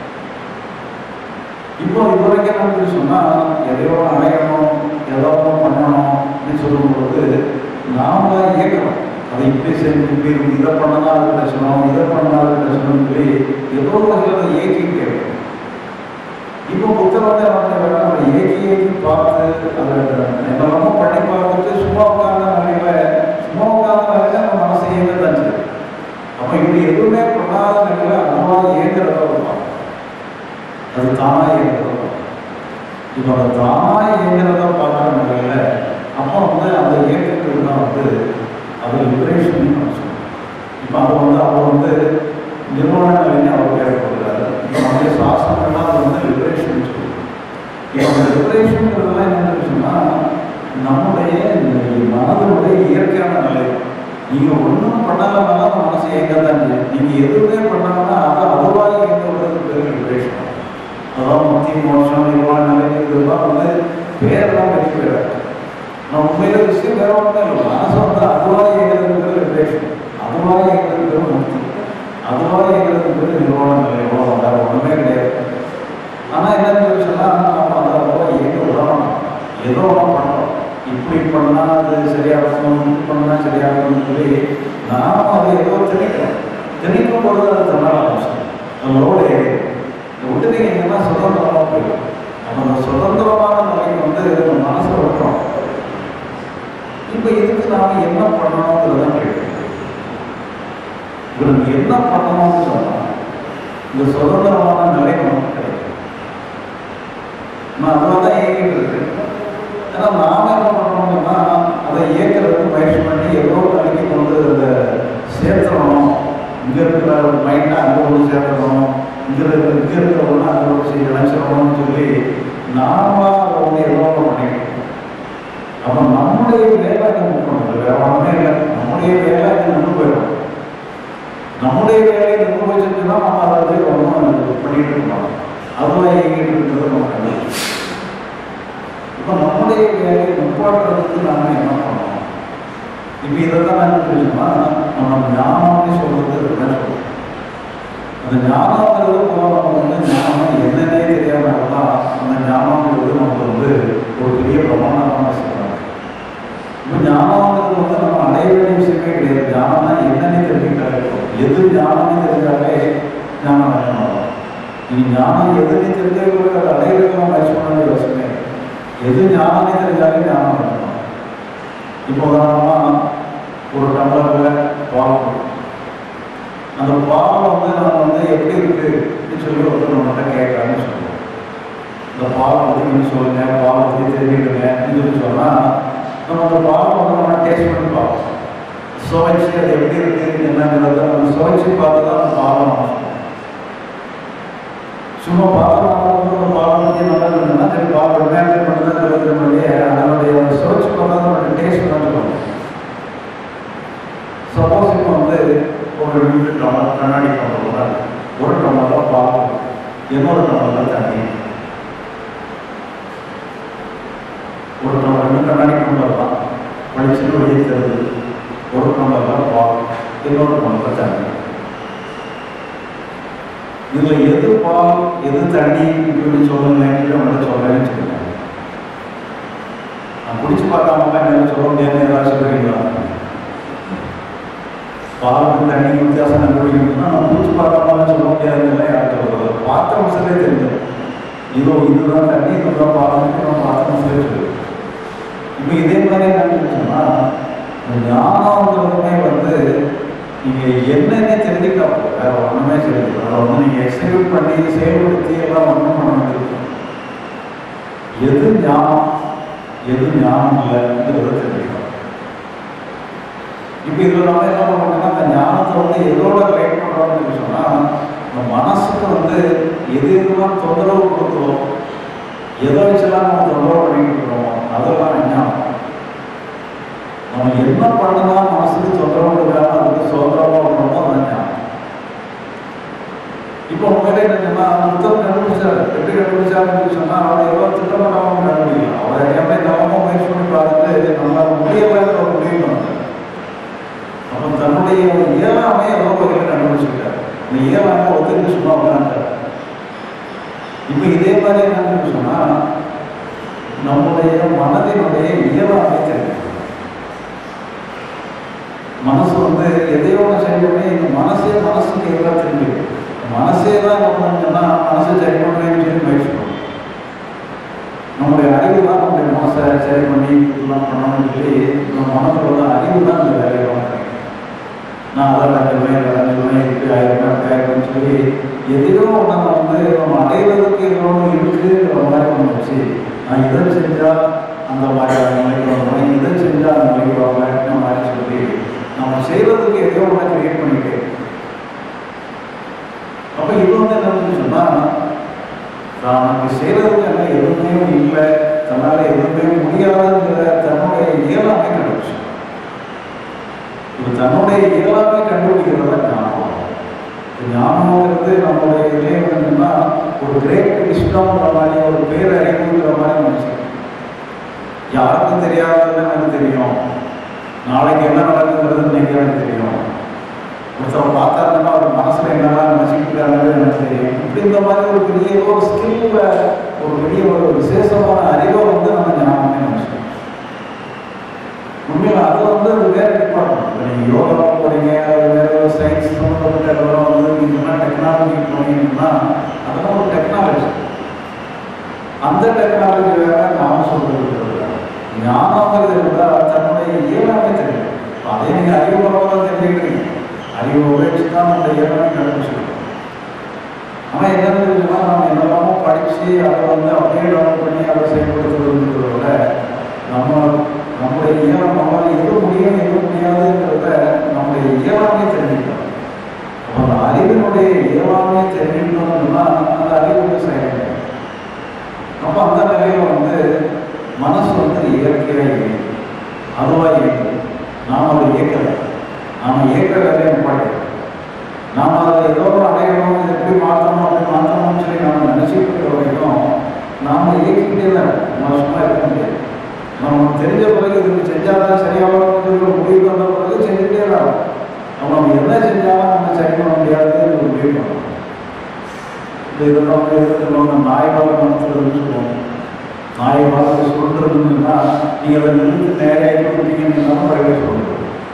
இப்போ இது வரைக்கும் என்னன்னு சொன்னால் எதையோ அடையணும் ஏதோ ஒண்ணு பண்ணணும் அப்படின்னு சொல்லும்போது நாம இயக்கிறோம் அதை இப்படி செஞ்சு இப்படி இதை பண்ணனா அது பிரச்சனம் இதை பண்ணா அது பிரச்சனை சொல்லி ஏதோ ஒரு வகையில் அதை இயக்கிட்டு இருக்கோம். இப்போ புத்தகம் வந்து என்ன நம்ம இயக்கி இயக்கி பார்த்து அதை என்னெல்லாமோ பண்ணி பார்த்துட்டு சும்மா உட்கார்ந்த நிலையில சும்மா உட்கார்ந்த நிலையில நம்ம மனசு இயங்க தான் செய்யுது. அப்போ இப்படி எதுவுமே பண்ணாத நிலையில அதுவாக இயங்குறதா இருக்கும் அது தானா இயங்குறதா இப்போ அந்த தானா இயங்குறதா பார்க்குற நிலையில அப்போ வந்து அந்த இயக்கத்துக்கு தான் வந்து அது லிபரேஷன் இப்போ அது வந்து அவர் வந்து நிர்வாண நிலைன்னு அவர் பேர் கொடுக்குறாரு இப்போ நம்முடைய சாஸ்திரங்கள்லாம் அது வந்து லிபரேஷன் சொல்லுது இப்போ அந்த லிபரேஷன்ங்கிறதுலாம் என்னன்னு சொன்னால் நம்முடைய இந்த மனதனுடைய இயற்கையான நிலை நீங்கள் ஒன்றும் பண்ணாதனால மனசு இயங்க தான் செய்யும் நீங்கள் எதுவுமே பண்ணாமனா அதை அதுவாக இயங்க விடுறதுக்கு பேர் லிபரேஷன் அதான் முக்தி மோட்சம் நிர்வாண நிலை இதெல்லாம் வந்து பேரெல்லாம் வச்சு போயிடாது நான் உண்மையில விஷயம் வேற ஒன்றும் இல்லை மனசு வந்து அதுவாக இயங்குறதுங்கிறது லிபரேஷன் அதுவாக இயங்குறதுங்கிறது முக்தி அதுவாக எங்களுக்கு நிர்வாண நிலையோ வேற ஒன்றுமே கிடையாது ஆனால் என்னன்னு சொன்னால் நம்ம அதை அதுவாக இயக்க விடணும் ஏதோ ஒன்று பண்ணணும் இப்படி பண்ணால் அது சரியாகணும் இப்படி பண்ணால் சரியாகணும்னு சொல்லி நாம் அதை ஏதோ திணிக்கிறோம் திணிக்கும் பொழுது அது தன்னால் ஆரம்பிச்சோம் நம்மளோட விட்டு எங்கன்னா சுதந்திரமாக போயிடும் அப்போ அந்த சுதந்திரமான நிலைக்கு வந்து நம்ம மனசை விட்டுறோம் இப்போ இதுக்கு நாம் என்ன பண்ணணுங்கிறது தான் கேட்குறோம் இவருக்கு என்ன பண்ணணும்னு சொன்னா இந்த சுதந்திரமான நிலை நமக்கு கிடைக்கும் நான் அதுவாக தான் இயங்கிட்டு இருக்கேன் ஏன்னா நாம என்ன பண்ணணும்னா அதை இயக்கிறதுக்கு முயற்சி பண்ணி ஏதோ ஒரு நிலைக்கு கொண்டு அதை சேர்த்துடணும் இங்கே இருக்கிற மைண்டை அங்கே கொண்டு சேர்த்துடணும் இங்கே இருக்கிற இங்கே இருக்கிறவங்க அங்கே கொண்டு செய்ய நினச்சிடணும்னு சொல்லி நாம அதை வந்து ஏதோ ஒன்று பண்ணிக்கிட்டோம் அப்போ நம்முடைய வேலை நம்ம பண்ணணும் வேற ஒன்றுமே இல்லை நம்முடைய வேலை நின்று போயிடும் நம்முடைய வேலையை நின்று போச்சுன்னா நம்ம அதை வந்து ஒன்றும் பண்ணிட்டு இருக்கோம் அதுவாக இயங்கிட்டு இருக்கிறது நம்ம கண்டு இப்போ இப்போ நம்முடைய வேலையை நிப்பாட்டுறதுக்கு நாம என்ன பண்ணணும் இப்போ இதெல்லாம் என்ன தெரியுமா நம்ம ஞானம்னு சொல்றது இதுதான் சொல்றோம் அந்த ஞானங்கிறது போகிறவங்க வந்து ஞானம் என்னன்னே தெரியாதவங்களாம் அந்த ஞானங்கிறது நமக்கு வந்து ஒரு பெரிய பிரமாணமாக சொல்கிறாங்க இப்போ ஞானங்கிறது வந்து நம்ம அடைய வேண்டிய விஷயமே கிடையாது ஞானம்னா என்னன்னே தெரிஞ்சுக்கிட்டாலே போதும். எது ஞானம்னு தெரிஞ்சாலே ஞானம் அடையணும் நீ ஞானம் எதுன்னு தெரிஞ்சவங்களுக்கு அதை அடையிறதுக்கு முயற்சி பண்ண வேண்டிய அவசியமே இல்லை. எது ஞானம்னே தெரிஞ்சாலே ஞானம் அடையணும் இப்போ உதாரணமாக ஒரு டம்ளரில் பால் குடிக்கிறோம். அந்த பால் வந்து நம்ம வந்து எப்படி இருக்குன்னு சொல்லி ஒருத்தர் நம்மகிட்ட கேட்கறாங்கன்னு சொல்லுவோம் இந்த பால் பற்றி நீங்கள் சொல்லுங்க பால் பற்றி தெரிஞ்சுக்கணுங்கன்னு சொல்லி சொன்னால் நம்ம அந்த பால் வந்து நம்ம டேஸ்ட் பண்ணி பார்ப்போம் சுவைச்சு அது எப்படி இருக்கு என்னங்கிறத நம்ம சுவைச்சு பார்த்து தான் அந்த பாலை நம்ம சொல்லுவோம். சும்மா பார்த்தா வந்து அந்த பால் பற்றி நல்லா இருந்ததுன்னா சரி பால் வெங்காயத்தை மட்டும் தான் இருக்கிற அதனுடைய சுவைச்சு பார்த்தா அதனுடைய டேஸ்ட் தான் சொல்லுவோம் சப்போஸ் இப்போ வந்து ஒரு ரெண்டு டம்ளர் கண்ணாடி டம்ளர் ஒரு டம்ளர் பால் இன்னொரு டம்ளர் தண்ணி ஒரு டம்ளர் ரெண்டு கண்ணாடி டம்ளர் தான் வெளிச்சம் வெளியே தருது ஒரு டம்ளர் பால் இன்னொரு டம்ளர் தண்ணி இதுல எது பால் எது தண்ணி இப்படி சொல்லுங்களேன் நம்மள சொல்றேன்னு சொல்லுங்க நான் குடிச்சு பார்க்காம என்ன சொல்ல முடியாது ஏதாவது சொல்றீங்களா பாலுக்கு தண்ணி வித்தியாசம் கண்டுபிடிக்கணும்னா நம்ம மூச்சு பார்க்காம சொல்ல முடியாதுன்னு யாருக்கு சொல்றது பார்த்த மனசுலே தெரிஞ்சது இதோ இதுதான் தண்ணி இதுதான் பாலுக்கு நம்ம பார்த்த மனசுலே சொல்லுது இப்போ இதே மாதிரி என்னன்னு சொன்னா ஞானங்கிறதுமே வந்து நீங்க என்னன்னே தெரிஞ்சுக்கிட்டா போதும். வேற ஒண்ணுமே தெரியாது அதை வந்து நீங்க எக்ஸிக்யூட் பண்ணி செயல்படுத்தி எல்லாம் ஒன்றும் பண்ண வேண்டியது எது ஞானம் எது ஞானம் இல்லைங்கிறத தெரிஞ்சுக்கலாம் இப்போ இதில் நம்ம என்ன பண்ணுறோம்னா அந்த ஞானத்தை வந்து எதோட ரிலேட் பண்ணுறோம்னு சொல்லி சொன்னால் நம்ம மனசுக்கு வந்து எது எதுலாம் தொந்தரவு கொடுக்குறோம் எதை வச்செல்லாம் நம்ம தொந்தரவு பண்ணிட்டு இருக்கிறோம் அதெல்லாம் ஞானம் நம்ம என்ன பண்ணுனா மனசுக்கு தொந்தரவு கொடுக்காம அதுக்கு சுதந்திரமாக பண்ணுறோமோ அதான் ஞானம் இப்போ உண்மையிலே என்னன்னா புத்தகம் கண்டுபிடிச்சாரு எப்படி கண்டுபிடிச்சாருன்னு சொன்னால் அவர் எவ்வளோ திட்டப்படாமல் கண்டுபிடிக்கலாம் அவர் எல்லாமே கவனமாக முயற்சி பண்ணி பார்த்துட்டு நம்மளால முடியலைங்கிற ஒரு முடிவு பண்ணார் அப்போ தன்னுடைய ஒரு இயலாமை ஏதோ வகையில் கண்டுபிடிச்சிருக்காரு இந்த இயலாமை ஒத்துக்கிட்டு சும்மா உட்காந்துட்டார் இப்போ இதே மாதிரி என்னன்னு சொன்னா நம்முடைய மனதினுடைய இயலாமை தெரியும் மனசு வந்து எதையோ ஒன்று செய்யணுமே இந்த மனசே மனசுக்கு எல்லாம் தெரியும் மனசே தான் என்ன பண்ணுங்கன்னா மனசை சரி பண்ணுறேன்னு சொல்லி முயற்சி பண்ணும் நம்முடைய அறிவு தான் நம்முடைய மனசை சரி பண்ணி இதெல்லாம் பண்ணணும்னு சொல்லி நம்ம மனதில் உள்ள அறிவு தான் இந்த வேலையை பண்ணுறேன் நான் அதை அடைஞ்சுவேன் இதை அடைஞ்சுவேன் இப்படி ஆயிருப்பேன் அப்படி ஆயிருப்பேன்னு சொல்லி எதையோ நம்ம வந்து நம்ம அடைவதற்கு ஏதோ ஒன்று இருக்குங்கிற மாதிரி ஒன்று வச்சு நான் இதை செஞ்சால் அந்த மாதிரி நிலைக்கு வருவேன் இதை செஞ்சால் அந்த நிலைக்கு வருவேன் மாதிரி சொல்லி நம்ம செய்வதற்கு எதையோ ஒன்று கிரியேட் பண்ணிட்டு அப்போ இது வந்து என்னன்னு சொன்னால் நமக்கு செய்கிறதுக்கு என்ன எதுவுமே இல்லை தன்னால் எதுவுமே முடியாதுங்கிற தன்னுடைய இயலாமை கண்டுபிடிச்சு இது தன்னுடைய இயலாமை கண்டுபிடிக்கிறது தான் ஞானம் ஞானம்ங்கிறது நம்மளுடைய இதே என்னன்னா ஒரு கிரேட் விஸ்டம்ங்கிற மாதிரி ஒரு பேரறிவுங்கிற மாதிரி நினைச்சோம் யாருக்கும் தெரியாதது எனக்கு தெரியும் நாளைக்கு என்ன நடக்குங்கிறது இன்னைக்கு எனக்கு தெரியும் ஒருத்தர் பார்த்தாருன்னா அவர் மனசுல என்னெல்லாம் நினைச்சுக்கிறாங்கிறது எனக்கு தெரியும் இப்படி இந்த மாதிரி ஒரு பெரிய ஒரு ஸ்கில்ல ஒரு பெரிய ஒரு விசேஷமான அறிவை வந்து நம்ம ஞாபகமே நினைச்சோம் உண்மையில் அது வந்து அது வேற டிபார்ட்மெண்ட் இப்போ நீங்கள் யோகா போறீங்க அது வேற ஒரு சயின்ஸ் சம்மந்தப்பட்ட இதெல்லாம் வந்து நீங்கள் டெக்னாலஜி போனீங்கன்னா அதெல்லாம் ஒரு டெக்னாலஜி அந்த டெக்னாலஜி வேற நாம சொல்றது வேற. ஞானங்கிறது இருந்தால் தன்னுடைய இயலாமை தெரியும் இப்ப அதே நீங்கள் அறிவுபூர்வமாக தெரிஞ்சுக்கிறீங்க அறிவு உபயோகிச்சு தான் நம்ம இயலாமை கண்டுபிடிச்சிருக்கோம் ஆனால் என்னன்னு தெரிஞ்சுன்னா நம்ம என்னெல்லாமோ படித்து அதை வந்து அப்படியே டெவலப் பண்ணி அதை செயல்படுத்துறதுங்கிறத விட நம்ம நம்முடைய இயலம் நம்மளால் எது முடியும் எது முடியாதுங்கிறத நம்முடைய இயலாமே தெரிஞ்சுக்கலாம் அப்போ அந்த அறிவினுடைய இயலாமே தெரிஞ்சுக்கணும்னா அந்த அறிவு வந்து செயல்படும் அப்போ அந்த நிலையில் வந்து மனசு வந்து இயற்கையாக இயங்கும் அதுவாக இயங்கும் நாம் அதை இயக்கலை நாம் இயக்க வேலையை நிப்பாட்டோம் நாம் அதை ஏதோ ஒரு அடையணும் இதை எப்படி மாற்றணும் அப்படி மாற்றணும்னு சொல்லி நாம் நினச்சிட்டு இருக்கிற வரைக்கும் நாம் இயக்கிக்கிட்டே தான் இருக்கோம். நம்ம சும்மா இருக்க முடியாது இதுக்கு செஞ்சாதான் சரியாகும் ஒரு முடிவு வந்த பிறகு செஞ்சுட்டே தான் நம்ம நம்ம என்ன செஞ்சாலும் நம்ம சரி பண்ண முடியாதுன்னு ஒரு முடிவு பண்ணணும் இந்த இதெல்லாம் வந்து எது சொல்லுவாங்க நாய்வாக நடத்துறதுன்னு சொல்லுவாங்க நாய்வாக சொல்றதுன்னா நீங்கள் அதை நிறுத்து நேராக கொடுத்தீங்கன்னா பறவை சொல்லுவோம்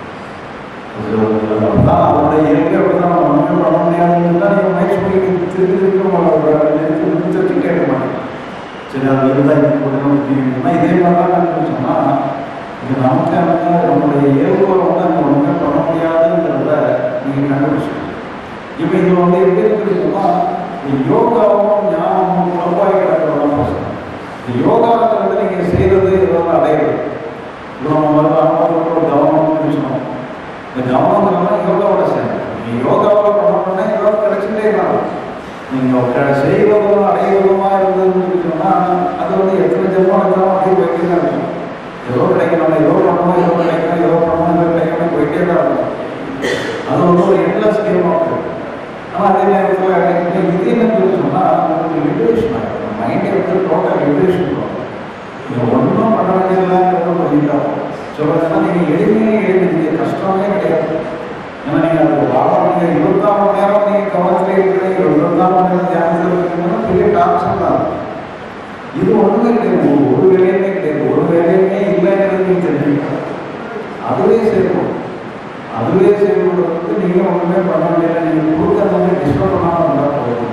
அதான் அதோட இயற்கை அப்படிதான் நம்ம ஒன்றுமே பண்ண முடியாதுன்னு தான் நீங்கள் முயற்சி பண்ணி திருப்பி திருப்பி உங்களை நிறுத்தி நிறுத்திட்டே இருக்க மாட்டேங்க சரி அது இருந்தால் இது பண்ணணும் அப்படின்னா இதே மாதிரி தான் நான் சொன்னால் இது நமக்கு வந்து நம்மளுடைய இயல்பை வந்து அங்கே ஒன்றுமே பண்ண முடியாதுங்கிறத நீங்கள் கண்டுபிடிச்சோம் இப்போ இது வந்து எப்படி இருக்குது சொன்னால் இந்த யோகாவும் ஞானமும் குழப்பாய் கிடக்கிறதா இந்த யோகாங்கிறது நீங்கள் செய்கிறது ஏதோ ஒன்று அடையிறது இப்போ நம்ம வந்து அனுபவத்தோட கவனம்னு சொன்னோம் இந்த கவனங்கிறதெல்லாம் யோகாவோட சேர்ந்து நீங்கள் யோகாவில் பண்ணணும்னா ஏதோ கிடைச்சிட்டே இருக்கலாம் நீங்கள் செய்வதும் அடைவதுமா இருந்ததுன்னு சொன்னால் அது வந்து எத்தனை ஜென்மம் எடுத்தாலும் அப்படியே போயிட்டே தான் இருக்கும் ஏதோ கிடைக்கணும் ஏதோ பண்ணணும் ஏதோ கிடைக்கணும் ஏதோ பண்ணணும் ஏதோ கிடைக்கணும் போயிட்டே தான் இருக்கும் அது வந்து ஒரு எண்ட்லஸ் கேமாக இருக்கு ஆனால் அதே நேரத்தில் இது என்ன சொன்னால் உங்களுக்கு லிபரேஷன் ஆகிடும் மைண்டை வந்து டோட்டல் லிபரேஷன் பண்ணும் நீங்கள் ஒன்றும் பண்ண வேண்டியதில்லைங்கிறது பண்ணிட்டாங்க சொல்கிறதுனா நீங்கள் எளிமையாக எழுதுறீங்க கஷ்டமே கிடையாது ஏன்னா நீங்கள் அது வாழ நீங்கள் இருபத்தாறு மணி நேரம் நீங்கள் கவனத்தில் இருக்கிறீங்க இருபத்தாறு மணி நேரம் தியானத்தில் இருக்கிறீங்கன்னா பெரிய டார்ச்சர் தான் இது ஒன்றுமே கிடையாது ஒரு ஒரு வேலையுமே கிடையாது ஒரு வேலையுமே இல்லைங்கிறது நீங்கள் தெரிஞ்சுக்கணும் அதுவே செய்யணும் அதுவே செய்யறதுக்கு நீங்கள் ஒன்றுமே பண்ண முடியல நீங்கள் கொடுக்கறத டிஸ்டர்ப் பண்ணாமல் இருந்தால் போதும்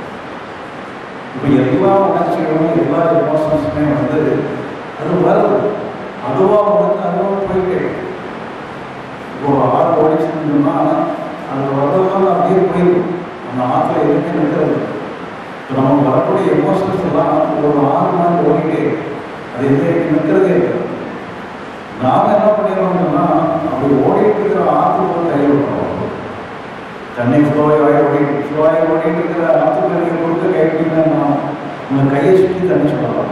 இப்போ எல்லா உணர்ச்சிகளும் எல்லா எமோஷன்ஸுமே வந்து அது வருது அதுவாக வந்து அதுவாக போயிட்டே இருக்கு. இப்போ ஆறு ஓடிச்சுன்னு சொன்னால் அது வரதெல்லாம் அப்படியே போயிடும் அந்த ஆற்றுல எதுவுமே நிற்கிறது இப்போ நமக்கு வரக்கூடிய எமோஷன்ஸ் எல்லாம் ஒரு ஆறு நாள் ஓடிட்டே இருக்கு. அது எந்த நிற்கிறதே இல்லை நாம என்ன பண்ணிடுறோம்னா அப்படி ஓடிட்டு இருக்கிற ஆற்றுக்குள்ள கை விடுறோம் தண்ணி ஃப்ளோ ஆகி ஓடிட்டு ஃப்ளோ ஆகி ஓடிட்டு இருக்கிற ஆற்றுக்குள்ள நீங்கள் கொடுத்து கை விட்டீங்கன்னா உங்கள் கையை சுற்றி தண்ணி சொல்லலாம்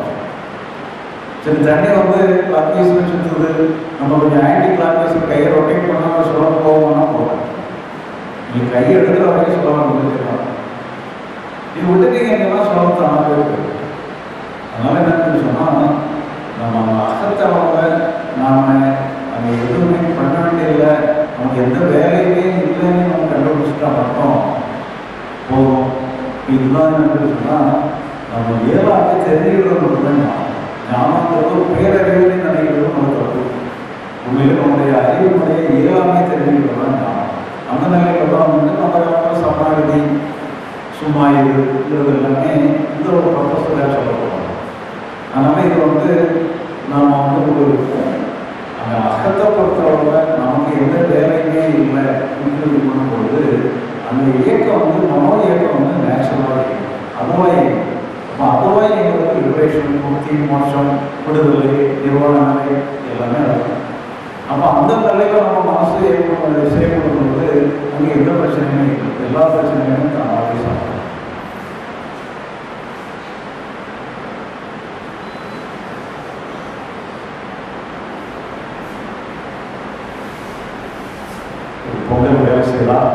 சரி தண்ணி வந்து கிளாக் வைஸில் சுற்றுது நம்ம கொஞ்சம் ஆன்டி கிளாக் வைஸ் கையை ரொட்டேட் பண்ணாமல் சொல்ல போவோம்னா போகும் நீங்கள் கையை எடுக்கிற வரைக்கும் சொல்ல முடிஞ்சிடலாம் இது விட்டுட்டீங்கன்னா சொல்ல தானாகவே இருக்கு அதனால என்னன்னு சொன்னால் நம்ம அகத்தளவை நாம் அங்கே எதுவுமே பண்ண வேண்டியதில்லை நமக்கு எந்த வேலையுமே இல்லைன்னு நம்ம கண்டுபிடிச்சிட்டா மட்டும் போதும் இதுதான் என்னன்னு சொன்னால் நம்ம இயலாக தெரிஞ்சுக்கிறது மட்டும்தான் ஞானம் ஞானங்கிறது ஒரு பேரறிவுன்னு நினைக்கிறது நம்ம தப்பு உண்மையில நம்முடைய அறிவுடைய இயலாமே தெரிஞ்சுக்கிறது தான் ஞானம் அந்த நிலையில தான் வந்து நம்ம காலத்தில் சமாதி சும்மா இருக்கிறது எல்லாமே இந்த ஒரு பர்பஸில் சொல்லப்படுறோம் அதனால இது வந்து நாம் வந்து ஒரு அந்த அகத்தை பொறுத்தவரை நமக்கு எந்த வேலையுமே இல்லை அப்படின்னு பண்ணும்பொழுது அந்த இயக்கம் வந்து மனோ இயக்கம் வந்து நேச்சுரலாக இயக்கம் அதுவாக இயக்கம் அப்போ அதுவாக இயங்கிறது லிபரேஷன் முக்தி மோட்சம் விடுதலை நிர்வாண நிலை எல்லாமே நடக்கும் அப்போ அந்த நிலையில் நம்ம மனசு ஏற்படும் செயல்படும் பொழுது அங்கே எந்த பிரச்சனையுமே இல்லை எல்லா பிரச்சனையுமே தானாகவே சாப்பிடும் பொங்கல் வேலை செய்யலாம்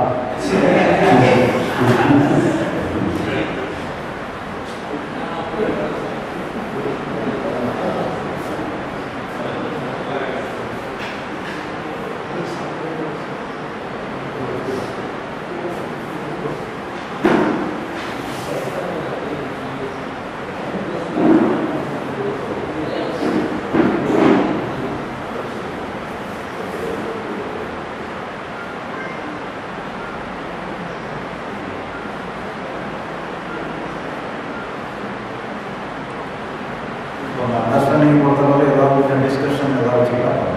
இப்போ அந்த அண்டர்ஸ்டாண்டிங் பொறுத்தவரை ஏதாவது கொஞ்சம் டிஸ்கஷன் ஏதாவது வச்சுக்கலாம்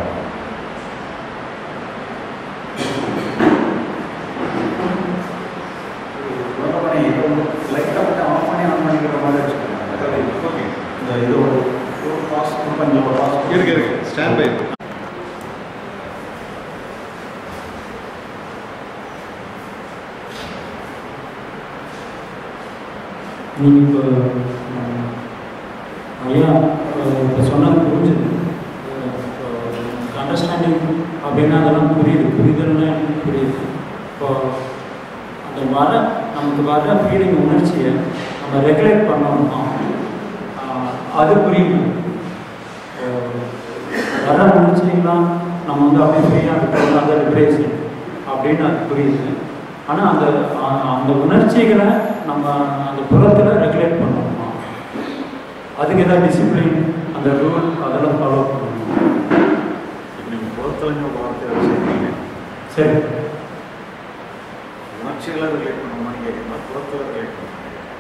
லைட்டாக கொஞ்சம் ஆஃப் பண்ணி ஆன் பண்ணிக்கிற மாதிரி வச்சுக்கோங்க இந்த இது ஒரு ஒரு பாஸ் கொஞ்சம் ஒரு பாஸ் இருக்கு இருக்கு ஸ்டாண்ட் பை நீங்கள் இப்போ ஐயா இப்போ சொன்னது புரிஞ்சுது அண்டர்ஸ்டாண்டிங் அப்படின்னா அதெல்லாம் புரியுது புரிதல்னா எனக்கு புரியுது இப்போ அந்த வர நமக்கு வர ஃபீலிங் உணர்ச்சியை நம்ம ரெகுலேட் பண்ணோம்னா ஆஹ், அது புரியும் அஹ், வர உணர்ச்சிகள்லாம் நம்ம வந்து அப்படியே ஃப்ரீயாக இருக்கிறது அந்த லிபரேஷன் அப்படின்னு அது புரியுது ஆனால் அந்த அ- அந்த உணர்ச்சிகளை நம்ம அந்த புறத்தில் ரெகுலேட் பண்ணணுமா அதுக்கு ஏதாவது டிசிப்ளின் அந்த ரூல் அதெல்லாம் ஃபாலோ பண்ணணும் இப்போ நீங்கள் புறத்தலைங்க வார்த்தை வச்சுருக்கீங்க சரி உணர்ச்சிகளை ரிலேட் பண்ணணுமான்னு கேட்குறீங்களா புறத்தில் ரிலேட் பண்ணணும்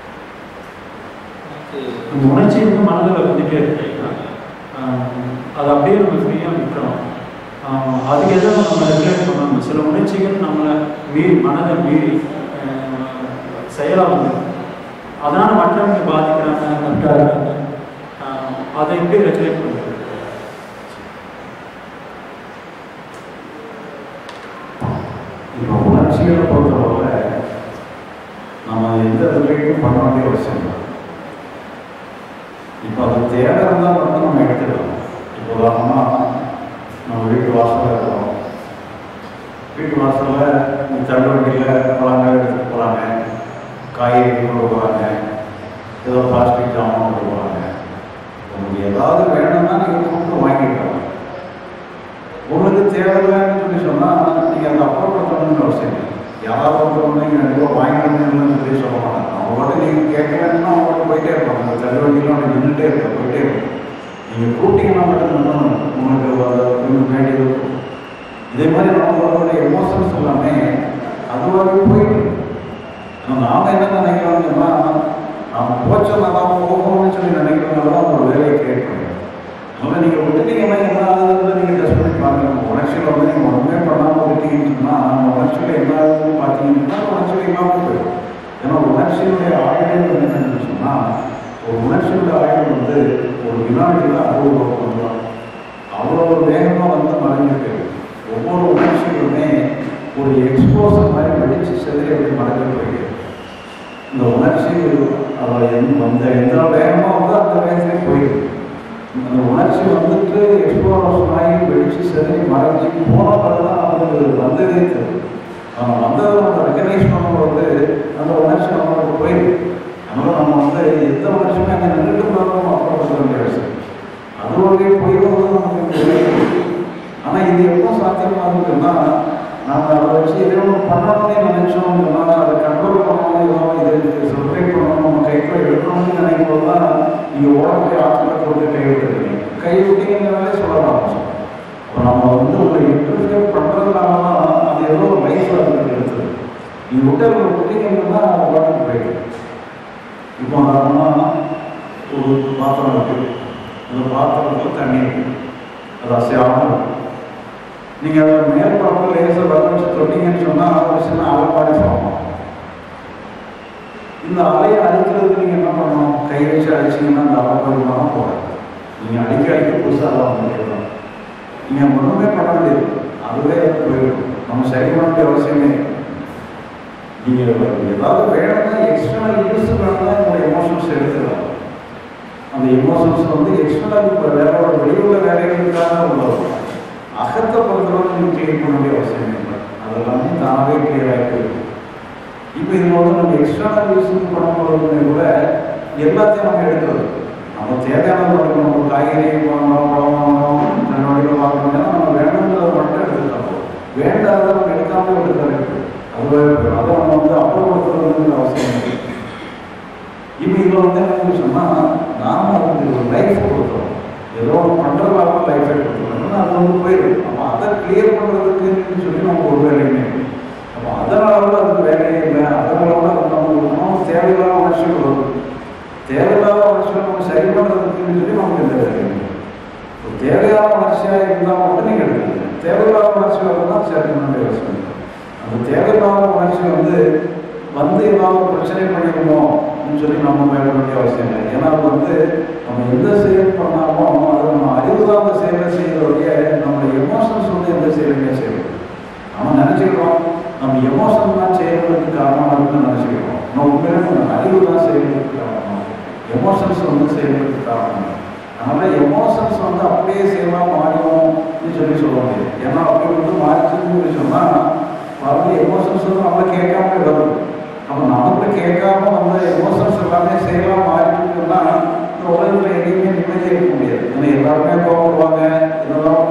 அந்த உணர்ச்சி வந்து மனதில் வந்துட்டே இருக்கு ஆஹ் அது அப்படியே நம்ம ஃப்ரீயாக விட்டுறோம் ஆஹ் அதுக்கு எதாவது நம்ம ரெகுலேட் பண்ணணும் சில உணர்ச்சிகள் நம்மளை மீறி மனதை மீறி செயலாக வந்து அதனால் மற்றவங்க பாதிக்கிறாங்க கரெக்டாக இருக்காங்க ஆஹ் அதை எப்படி ரெகுலேட் பண்ணுறது இப்போ உணர்ச்சிகளை பொறுத்தவரை நம்ம எந்த ரிலேட்டும் பண்ண வேண்டிய அவசியம் இல்லை இப்போ அது தேவை இருந்தால் மட்டும் நம்ம எடுத்துக்கலாம் இப்போ உதாரணமாக நம்ம வீட்டு வாசலில் இருக்கிறோம் வீட்டு வாசலில் தள்ளுவண்டியில் பழங்கள் எடுத்துட்டு போகிறாங்க காய்கறி கொண்டு போகிறாங்க ஏதோ பிளாஸ்டிக் ஜாமான் கொண்டு போகிறாங்க உங்களுக்கு ஏதாவது வேணும்னா நீங்கள் கூப்பிட்டு வாங்கிக்கலாம் உங்களுக்கு தேவையில்லைன்னு சொல்லி சொன்னால் நீங்கள் அதை அப்புறப்படுத்தணும்னு அவசியம் இல்லை யாராவது ஒருத்தவங்க நீங்கள் ரெண்டு ரூபா வாங்கிக்கணும்னு சொல்லி சொல்ல மாட்டாங்க அவங்க பாட்டு நீங்கள் கேட்கலன்னா அவங்க பாட்டு போயிட்டே இருப்பாங்க அந்த தள்ளுவண்டிலாம் அப்படி நின்றுட்டே இருக்க போயிட்டே இருக்கும் நீங்கள் கூப்பிட்டீங்கன்னா மட்டும் தான் உங்களுக்கு அது உங்களுக்கு வேண்டியது இருக்கும். இதே மாதிரி நம்மளோட எமோஷன்ஸ் எல்லாமே அதுவாகவே போயிட்டு இருக்கு. ஆனா நாம என்ன நினைக்கிறோம்னா நாம போச்சோம்னா தான் போகணும்னு சொல்லி நினைக்கிறவங்க தான் ஒரு வேலையை கிரியேட் பண்ணுறோம் அதனால் நீங்கள் விட்டுட்டீங்கன்னா என்ன ஆகுதுன்னு நீங்கள் டெஸ்ட் பண்ணி பாருங்க உங்கள் உணர்ச்சியில் வந்து நீங்கள் ஒன்றுமே பண்ணாமல் விட்டீங்கன்னு சொன்னால் அந்த உணர்ச்சியில் என்ன ஆகுதுன்னு பார்த்தீங்கன்னா அந்த உணர்ச்சியில் இல்லாமல் போயிடும் ஏன்னா உணர்ச்சியினுடைய ஆயுள் வந்து என்னன்னு சொன்னால் ஒரு உணர்ச்சியோட ஆயுள் வந்து ஒரு வினாடியில் அறுபது ரூபா பண்ணுறோம் அவ்வளோ வேகமாக வந்து மறைஞ்சிருக்கு ஒவ்வொரு உணர்ச்சிகளுமே ஒரு எக்ஸ்போசர் மாதிரி வெடிச்சு செதறி அப்படி மறைஞ்சு போயிருக்கு இந்த உணர்ச்சி அதை எந்த அந்த எந்த வேகமாக வந்து அந்த வேகத்திலே போயிருக்கு அந்த உணர்ச்சி வந்துட்டு எக்ஸ்ப்ளோரேஷன் ஆகி வெடிச்சு செதறி மறைஞ்சி போன பிறகு தான் அது வந்ததே தெரியும் ஆனால் வந்ததை நம்ம ரெக்கனைஸ் பண்ணும்போது அந்த உணர்ச்சி நம்மளுக்கு போயிருக்கு அதனால நம்ம வந்து எந்த உணர்ச்சியுமே அங்கே நின்றுட்டு போகிறோம் அப்புறம் சொல்ல வேண்டிய அவசியம் அது வரையே போயிடுவது நமக்கு தெரியும் ஆனால் இது எப்போ சாத்தியமாகுதுன்னா நாம் அதை வச்சு எதோ ஒன்று பண்ணணும்னு நினைச்சோம்னா அதை கண்ட்ரோல் பண்ணணும் ஏதோ இதை செப்பரேட் பண்ணணும் நம்ம கைக்குள்ள எடுக்கணும்னு நினைக்கும் போது தான் நீங்கள் ஓட போய் ஆற்றுல போட்டு கை விட்டுருக்கீங்க கை விட்டீங்கன்னாலே சொல்லலாம் அப்போ நம்ம வந்து ஒரு இன்டர்ஃபியர் பண்ணுறதுனால தான் அது ஏதோ ஒரு லைஃப்பில் அதுக்கு இருக்குது நீங்கள் விட்டு அதை விட்டீங்கன்னா அது பாட்டுக்கு போயிடும் இப்போ உதாரணமாக ஒரு பாத்திரம் இருக்குது அந்த பாத்திரத்தில் தண்ணி இருக்குது அது அசையாமல் இருக்கும் நீங்கள் அதை மேல் பக்கம் லேசாக வர வச்சு தொட்டிங்கன்னு சொன்னால் ஒரு சின்ன அலைப்பாடி சொல்லணும் இந்த அலையை அடிக்கிறதுக்கு நீங்கள் என்ன பண்ணணும் கை வச்சு அடிச்சீங்கன்னா அந்த அலை போயிருந்தாலும் போகாது நீங்கள் அடிக்க அடிக்க புதுசாக அலை வந்துருக்கணும் நீங்கள் ஒன்றுமே பண்ண முடியாது அதுவே அது போயிடும் நம்ம சரி பண்ண வேண்டிய அவசியமே இல்லை. நீங்கள் ஏதாவது வேணும்னா எக்ஸ்டர்னல் யூஸ் வேணும்னா உங்களுடைய எமோஷன்ஸ் எடுத்துக்கலாம் அந்த எமோஷன்ஸ் வந்து எக்ஸ்டர்னல் இப்போ வேலையோட வெளியுள்ள வேலைகளுக்காக உள்ளது அகத்தை பொறுத்தவரை நீங்கள் கிளியர் பண்ண வேண்டிய அவசியம் இல்லை அதெல்லாமே தானாகவே கிளியர் ஆகி போயிடும் இப்போ இது வந்து நம்ம எக்ஸ்டர்னல் யூஸுக்கு பண்ணும்போதுமே கூட எல்லாத்தையும் நம்ம எடுக்கிறது நம்ம தேவையானது மட்டும் நம்ம காய்கறி வாங்கணும் பழம் வாங்கணும் நன்மைகள் வாங்கணும்னா நம்ம வேணுங்கிறத மட்டும் எடுத்துக்கலாம் வேண்டாத நம்ம எடுக்காம விட்டுறது அதுவே போயிடும். அதை நம்ம வந்து அப்புறப்படுத்துறதுங்கிற அவசியம் இல்லை இப்போ இதில் வந்து என்ன சொன்னால் நாம அதுக்கு ஒரு லைஃப் கொடுக்குறோம் ஏதோ ஒன்று பண்ணுறதால லைஃபை கொடுக்குறோம் அது வந்து போயிடும் அப்போ அதை கிளியர் பண்ணுறதுக்குன்னு சொல்லி நம்ம ஒரு வேலையுமே இல்லை. அப்போ அதனால கூட அதுக்கு வேலையே இல்லை அதனால கூட அது நம்ம நம்ம தேவையில்லாத உணர்ச்சிகள் வருது தேவையில்லாத உணர்ச்சிகள் நம்ம சரி பண்ணுறதுக்குன்னு சொல்லி நமக்கு எந்த வேலையும் இல்லை. ஒரு தேவையான உணர்ச்சியாக இருந்தால் மட்டும் நீங்கள் எடுக்கணும் தேவையில்லாத உணர்ச்சிகள் இருந்தால் சரி பண்ண வேண்டிய அவசியம் இல்லை. அந்த தேவையில்லாத உணர்ச்சி வந்து வந்து ஏதாவது பிரச்சனை பண்ணிக்கணும்னு சொல்லி நம்ம மேல வேண்டிய அவசியம் இல்லை ஏன்னா அது வந்து நம்ம எந்த செயல் பண்ணாலும் அது நம்ம அறிவு சார்ந்த செயலை செய்யறவரைய நம்ம எமோஷன்ஸ் வந்து எந்த செயலுமே செய்யணும் நம்ம நினச்சிக்கிறோம் நம்ம எமோஷன் தான் செய்யறதுக்கு காரணமாக இருக்குன்னு நினச்சிக்கிறோம் நம்ம உண்மையிலே நம்ம அறிவு தான் செய்யறதுக்கு காரணம் எமோஷன்ஸ் வந்து செய்யறதுக்கு காரணம் அதனால எமோஷன்ஸ் வந்து அப்படியே செய்யலாம் மாறிடும்னு சொல்லி சொல்ல முடியாது ஏன்னா அப்படி வந்து மாறிச்சுன்னு சொல்லி சொன்னால் வரது எமோஷன்ஸ் வந்து நம்மள கேட்காம வருது நம்ம நமக்கு கேட்காம வந்து எமோஷன்ஸ் எல்லாமே செய்யலாம் மாறிட்டுன்னா இந்த உலகத்தில் எங்கேயுமே நிம்மதியாக இருக்க முடியாது ஏன்னா எல்லாருமே கோவப்படுவாங்க இதெல்லாம்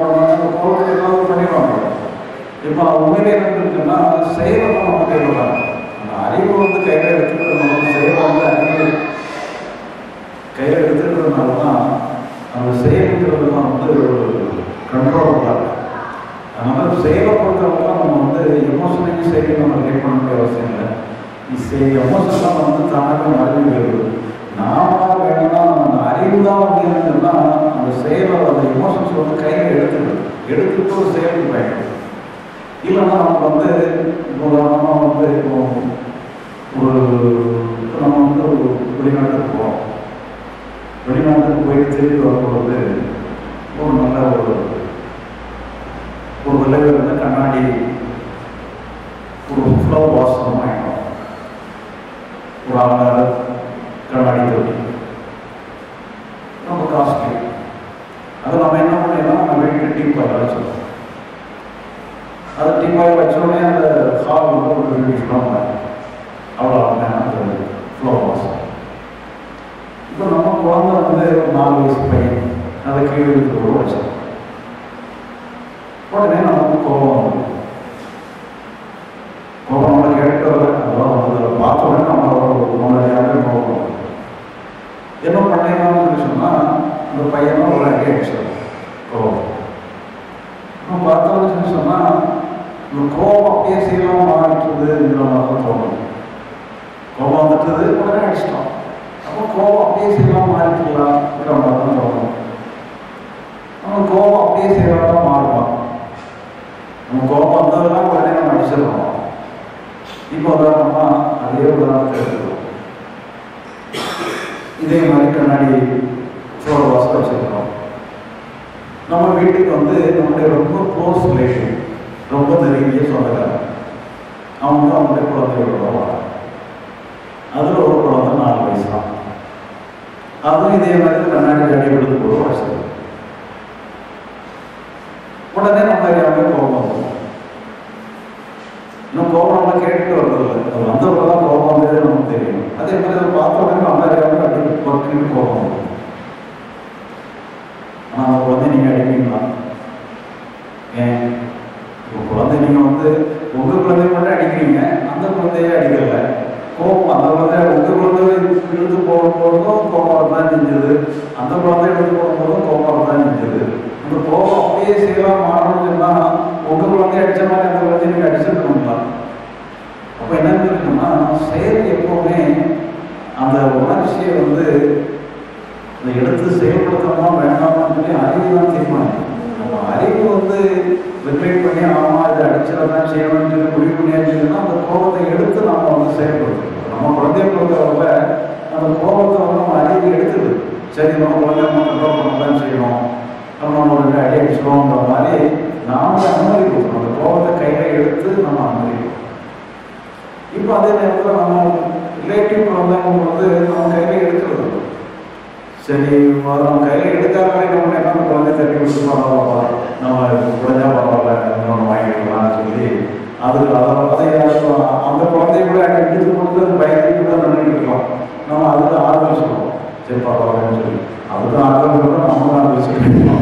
கையில் எடுத்துக்கிறதுனால தான் நம்ம செயல்கிறதுலாம் வந்து ஒரு கண்ட்ரோல் தான் அதனால செயலை பொறுத்தவரைக்கும் நம்ம வந்து எமோஷனையும் சரி நம்ம ரிலேட் பண்ண வேண்டிய அவசியம் இல்லை சரி எமோஷன்லாம் வந்து தானாக மறைஞ்சு போயிடுது நாம வேணும்னா நம்ம அந்த அறிவு தான் வந்து என்னன்னா அந்த செயலை அந்த எமோஷன்ஸ் வந்து கையில் எடுத்துக்கணும் எடுத்துட்டு ஒரு செயலுக்கு பயன்படும் இல்லைன்னா நமக்கு வந்து உதாரணமாக வந்து இப்போ ஒரு இப்போ நம்ம வந்து ஒரு வெளிநாட்டுக்கு போகிறோம் வெளிநாட்டுக்கு போய் திரும்பி வரும்பொழுது ஒரு நல்ல ஒரு ஒரு விளைவு இருந்த கண்ணாடி ஒரு ஃப்ளோ வாசனம் வாங்கினோம் ஒரு ஆறு கண்ணாடி தொட்டி ரொம்ப காஸ்ட்லி அது நம்ம என்ன பண்ணிடலாம் நம்ம வீட்டு டீ பாயில் வச்சுருக்கோம் அது டீ பாயில் வச்ச உடனே அந்த ஹால் வந்து ஒரு வீட்டு ஃப்ளோ அவ்வளோ அந்த ஃப்ளோ வாசம் இப்போ நம்ம குழந்தை வந்து ஒரு நாலு வயசு பையன் அதை கீழே இருக்கிற வச்சோம் உடனே நமக்கு கோபம் வந்து கோபம் நம்ம கேட்டு அதெல்லாம் வந்து அதை பார்த்த உடனே நம்ம முன்னாடியாக கோபம் வரும். என்ன பண்ணீங்கன்னு சொன்னால் அந்த பையனும் ஒரு அடி அடிச்சிடும் கோபம் நம்ம பார்த்தோம்னு சொன்னால் இந்த கோபம் அப்படியே செய்யலாம் மாறிட்டுதுங்கிற மாதிரி தான் தோணும் கோபம் வந்துட்டது உடனே அடிச்சிட்டோம் அப்போ கோபம் அப்படியே செய்யலாம் மாறிக்கலாம்ங்கிற மாதிரி தான் தோணும் நம்ம கோபம் அப்படியே செய்யலாம் தான் மாறுவோம் நம்ம கோபம் வந்ததெல்லாம் உடனே நம்ம அடிச்சிடணும் இப்போ உதாரணமா அதே உதாரணத்தை எடுத்துக்கிறோம் இதே மாதிரி கண்ணாடி ஃப்ளோர் வாசல் வச்சிருக்கிறோம் நம்ம வீட்டுக்கு வந்து நம்முடைய ரொம்ப க்ளோஸ் ரிலேஷன் ரொம்ப நெருங்கிய சொந்தக்காரங்க அவங்க அவங்களுடைய குழந்தைகளோட வராங்க அதில் ஒரு குழந்தை நாலு வயசு தான் அதுவும் இதே மாதிரி கண்ணாடி அடி விழுந்து போக வசதி உடனே நம்ம எல்லாமே கோபம் வரும் இன்னும் கோபம் நம்ம கேட்டுட்டு வர்றதில்லை அது வந்தவங்க தான் கோபம் வந்தது நமக்கு தெரியும் அதே மாதிரி அதை பார்த்த உடனே நம்ம அறியாமல் அடி பொறுக்கின்னு கோபம் வரும் ஆனால் அந்த குழந்தை நீங்கள் அடிப்பீங்களா ஏன் இப்போ குழந்தை நீங்கள் வந்து உங்கள் குழந்தைய மட்டும் அடிக்கிறீங்க அந்த குழந்தைய அடிக்கல கோபம் அந்த குழந்தை உங்கள் குழந்தை இழுத்து போகும்போதும் கோபம் தான் செஞ்சது அந்த குழந்தை இழுத்து போகும்போதும் கோபம் தான் செஞ்சது அந்த கோபம் அப்படியே செய்யலாம் மாறணும்னு சொன்னால் உங்கள் குழந்தைய அடித்த மாதிரி அந்த குழந்தைய நீங்கள் அடிச்சிருக்கணுங்களா அப்போ என்ன இருக்குன்னா செயல் எப்பவுமே அந்த உணர்ச்சியை வந்து இந்த எடுத்து செயல்படுத்தணுமா வேண்டாமான்னு சொல்லி அறிவு தான் தீர்மானிக்கும் நம்ம அறிவு வந்து ரிப்பேட் பண்ணி ஆமா இதை அடிச்சிடலாம் செய்யணும்னு சொல்லி முடிவு பண்ணியாச்சுன்னா அந்த கோபத்தை எடுத்து நம்ம வந்து செயல்படுத்தணும் நம்ம குழந்தைய பொறுத்தவரை அந்த கோபத்தை வந்து நம்ம அறிவு எடுத்துது சரி நம்ம குழந்தைய நம்ம கண்ட்ரோல் பண்ண தான் செய்யணும் நம்ம நம்ம ரெண்டு அடி அடிச்சிடுவோங்கிற மாதிரி நாம அனுமதி கொடுக்கணும் அந்த கோபத்தை கையில் எடுத்து நம்ம அனுமதிக்கணும் இப்போ அதே நேரத்தில் நம்ம ரிலேட்டிவ் குழந்தைங்க வந்து நம்ம கையில் எடுக்கிறது இல்லை. சரி அது நம்ம கையில் எடுக்காமலே நம்ம என்ன அந்த குழந்தை தட்டி விட்டு பரவாயில்லப்பா நம்ம குழந்தையா பரவாயில்ல இன்னொன்று வாங்கிக்கலாம்னு சொல்லி அது அதை அதை அந்த குழந்தைய கூட எடுத்து கொடுத்து அது பயந்துட்டு கூட நின்றுட்டு இருக்கலாம் நம்ம அதுக்கு ஆறுதல் சொல்லுவோம் சரி பரவாயில்லன்னு சொல்லி அதுக்கு ஆறுதல் சொல்லுவோம் நம்ம ஆறுதல் சொல்லிடுவோம்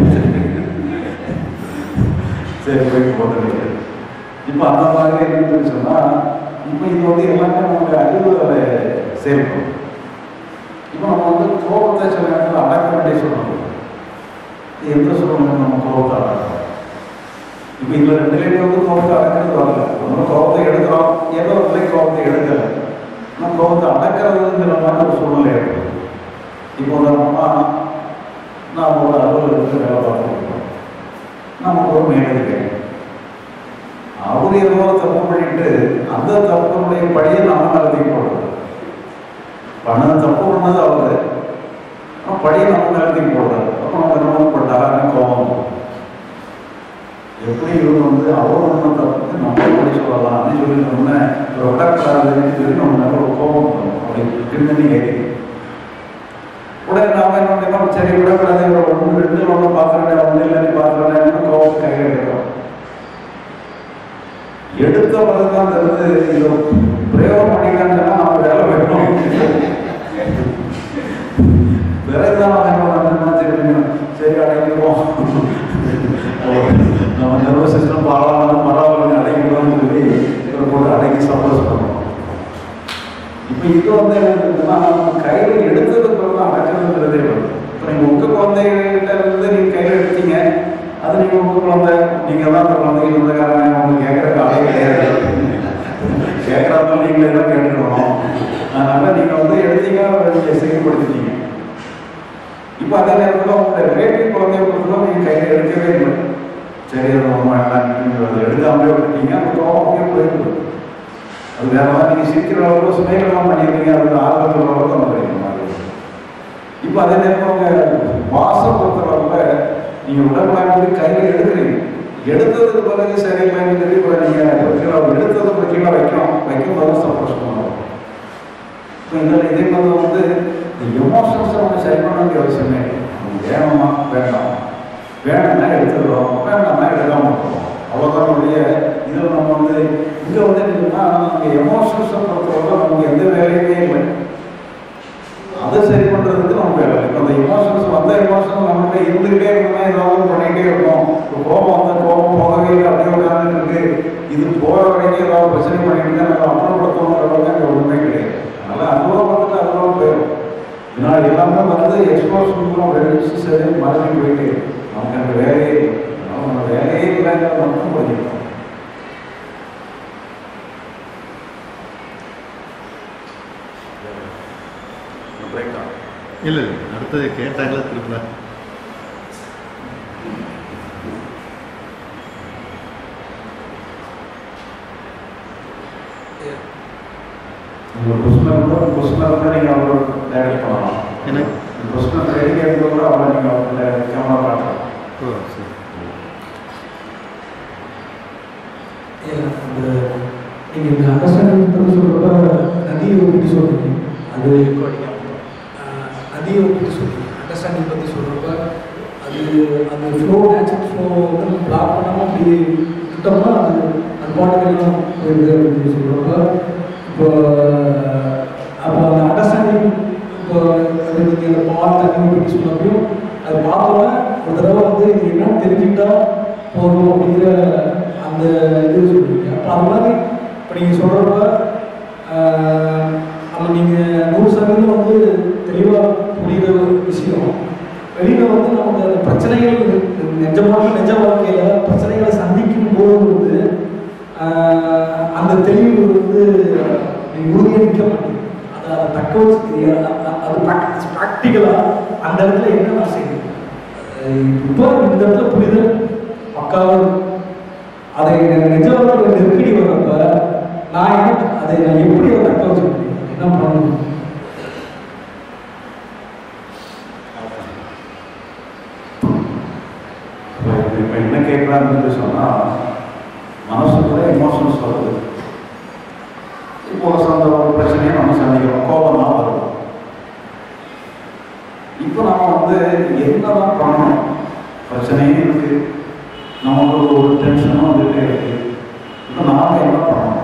சரி போய் போட்டு இப்போ அந்த மாதிரி என்னன்னு சொன்னால் இப்போ இது வந்து எல்லாமே நமக்கு அறிவு அதை சேர்க்கணும் இப்போ நம்ம வந்து கோபத்தை சில நேரத்தில் அடக்க வேண்டிய சொல்லணும் எந்த சூழ்நிலை நம்ம கோபத்தை அடக்கிறோம் இப்போ இதில் ரெண்டுலேயுமே வந்து கோபத்தை அடக்கிறது வரல ஒன்றும் கோபத்தை எடுக்கிறோம் ஏதோ ஒரு பிள்ளை கோபத்தை எடுக்கல ஆனால் கோபத்தை அடக்கிறதுங்கிற மாதிரி ஒரு சூழ்நிலை ஏற்படும் இப்போ உதாரணமாக நான் ஒரு அலுவலகத்தில் வேலை பார்த்துருக்கோம் நமக்கு ஒரு மேலதிகாரி அவர் ஏதோ தப்பு பண்ணிட்டு அந்த தப்புடைய படியை நம்ம நடத்தி போடுறது பண்ணது தப்பு பண்ணது அவரு ஆனால் படியை நம்ம நடத்தி போடுறாரு அப்போ நம்ம என்ன பண்ணாருன்னு கோபம் வரும். எப்படி இவங்க வந்து அவர் பண்ண தப்புக்கு நம்ம படி சொல்லலாம்னு சொல்லி நம்ம ஒரு விடக்கூடாதுன்னு சொல்லி நம்ம மேல ஒரு கோபம் வரும் அப்படி பின்னணி ஏறி உடனே நாம என்ன பண்ணோம் சரி விடக்கூடாது ஒரு ஒன்று ரெண்டு ஒன்று பார்க்குறேன் ஒன்று இல்லை பார்க்குறேன் கோபம் கையில் எடுக்கிறோம் எடுத்த பிறகு தான் தெரிஞ்சு இதை பிரயோகம் பண்ணிக்கலாம்னு சொன்னா நம்ம வேலை வைக்கணும் பிறகுதான் அவன் என்ன பண்ணணும்னா சரி சரி அடங்கிடுவோம் நம்ம நர்வஸ் சிஸ்டம் பரவாயில்ல பரவாயில்ல அடங்கிடுவோம்னு சொல்லி இவரை போட்டு அடங்கி சப்போஸ் பண்ணுவோம் இப்போ இது வந்து என்ன இருக்குன்னா நம்ம கையில் எடுத்ததுக்கு பிறகு அடக்க இப்போ அதே நேரத்தில் உங்களுடைய ரிலேட்டிவ் குழந்தைய பொறுத்தவரை நீங்கள் கையில் எடுக்கவே இல்லை சரி அது ரொம்ப வேண்டாம் நீங்கள் அதை எடுக்காமலே விட்டுட்டீங்க அந்த கோபம் அப்படியே போயிடுது அது வேற மாதிரி நீங்கள் சிரிக்கிற அளவுக்கு சுமைகள்லாம் பண்ணியிருக்கீங்க அது ஆர்வத்தில் அளவுக்கு வந்துருக்கீங்க மாதிரி இப்போ அதே நேரத்தில் உங்கள் வாசம் பொறுத்தளவில் நீங்கள் உடம்புலாங்கிறது கையில் எடுக்கிறீங்க எடுத்ததுக்கு பிறகு சரியில்லைன்னு சொல்லி இப்போ நீங்கள் கீழே எடுத்தது இப்போ கீழே வைக்கணும் வைக்கும் போது சப்போஸ் பண்ணுவோம் இப்போ இதில் இதே மாதிரி வந்து இந்த எமோஷன்ஸை நம்ம சரி பண்ண வேண்டிய அவசியமே இல்லை. நமக்கு வேணுமா வேண்டாம் வேணும்னா எடுத்துக்கிறோம் வேண்டாம்னா எடுக்காம விட்டுறோம் அவ்வளோதான் நம்முடைய இதில் நம்ம வந்து இங்கே வந்து என்னன்னா நமக்கு எமோஷன்ஸை பொறுத்தவரை நமக்கு எந்த வேலையுமே இல்லை அதை சரி பண்ணுறதுக்கு நம்ம வேலை இப்போ அந்த எமோஷன்ஸ் வந்த எமோஷன் நம்மகிட்ட இருந்துகிட்டே இருக்கணும் ஏதாவது பண்ணிகிட்டே இருக்கணும் இப்போ கோபம் வந்த கோபம் போகவே இல்லை அப்படியே உட்கார்ந்துட்டு இருக்கு இது போகிற வரைக்கும் ஏதாவது பிரச்சனை பண்ணிட்டு இருந்தா நம்ம அப்புறப்படுத்தணுங்கிற அளவுக்கு அங்கே ஒன்றுமே கிடையாது அதனால் அதுவாக வந்துட்டு அதுவாக போயிடும் இதனால் எல்லாமே வந்து எக்ஸ்போஷனுக்கும் வெளிச்சு சரி மறைஞ்சு போயிட்டு இருக்கு. நமக்கு அந்த வேலையே இல்லை அதனால நம்ம வேலையே இல்லைங்கிறத மட்டும் புரிஞ்சுக்கணும் பிரேக் ஆகும் இல்லை இல்லை அடுத்தது கேட்டாங்களா திரும்ப உங்கள் புஷ்னர் கூட புஷ்னர் கூட நீங்கள் அவரோட டைரக்ட் பண்ணலாம் என்ன புஷ்னர் ட்ரைனிங் எடுத்து கூட அவரை நீங்கள் அவர்கிட்ட கேமரா காட்டலாம் ஓ சரி அந்த நீங்கள் இந்த அண்டர்ஸ்டாண்டிங் பற்றி சொல்கிறப்ப நதியை ஒப்பிட்டு சொல்கிறீங்க அது ஆஹ், நதியை ஒப்பிட்டு சொல்கிறீங்க அண்டர்ஸ்டாண்டிங் பற்றி சொல்கிறப்ப அது அந்த ஃப்ளோ நேச்சுரல் ஃப்ளோ வந்து பிளாக் பண்ணாமல் அப்படி விட்டோம்னா அது அது பாட்டுக்கெல்லாம் போயிடுது அப்படின்னு சொல்கிறப்ப இப்போ அப்போ அந்த அண்டர்ஸ்டாண்டிங் இப்போ அது நீங்கள் அந்த பால் தண்ணி ஒப்பிட்டு சொன்னப்பையும் அது பார்த்தோன்னா ஒரு தடவை வந்து இது என்னன்னு தெரிஞ்சுக்கிட்டா போதும் அப்படிங்கிற அந்த இது சொல்லுவீங்க அப்போ அது மாதிரி இப்போ நீங்கள் சொல்கிறப்ப நம்ம நீங்கள் நூறு சதவீதம் வந்து தெளிவாக புரியுற ஒரு விஷயம் வெளியில் வந்து நமக்கு அந்த பிரச்சனைகள் நிஜமான நிஜ வாழ்க்கையில் பிரச்சனைகளை சந்திக்கும் போது வந்து ஆஹ், அந்த தெளிவு வந்து நீங்க உறுதியாக நிற்க மாட்டேங்குது அதை அதை தக்க வச்சு அது ப்ராக்டிக்கலாக அந்த இடத்துல என்ன நான் செய்யணும் இப்போ இந்த இடத்துல புரிதல் பக்காவாக இருக்கு. அதை நிஜ வாழ்க்கையில் நெருக்கடி வர்றப்ப நான் என்ன அதை நான் எப்படி அதை தக்க வச்சுக்க முடியும் என்ன பண்ணணும் இப்போ என்ன கேட்கலான்னு சொன்னால் மனசுக்குள்ள எமோஷன்ஸ் வருது இப்போ ஒரு சந்த ஒரு பிரச்சனையை நம்ம சந்திக்கிறோம் கோபம் தான் வரும் இப்போ நம்ம வந்து என்னதான் பண்ணணும் பிரச்சனையும் இருக்கு நமக்கு ஒரு டென்ஷனும் வந்துட்டே இருக்கு இப்போ நாம என்ன பண்ணணும்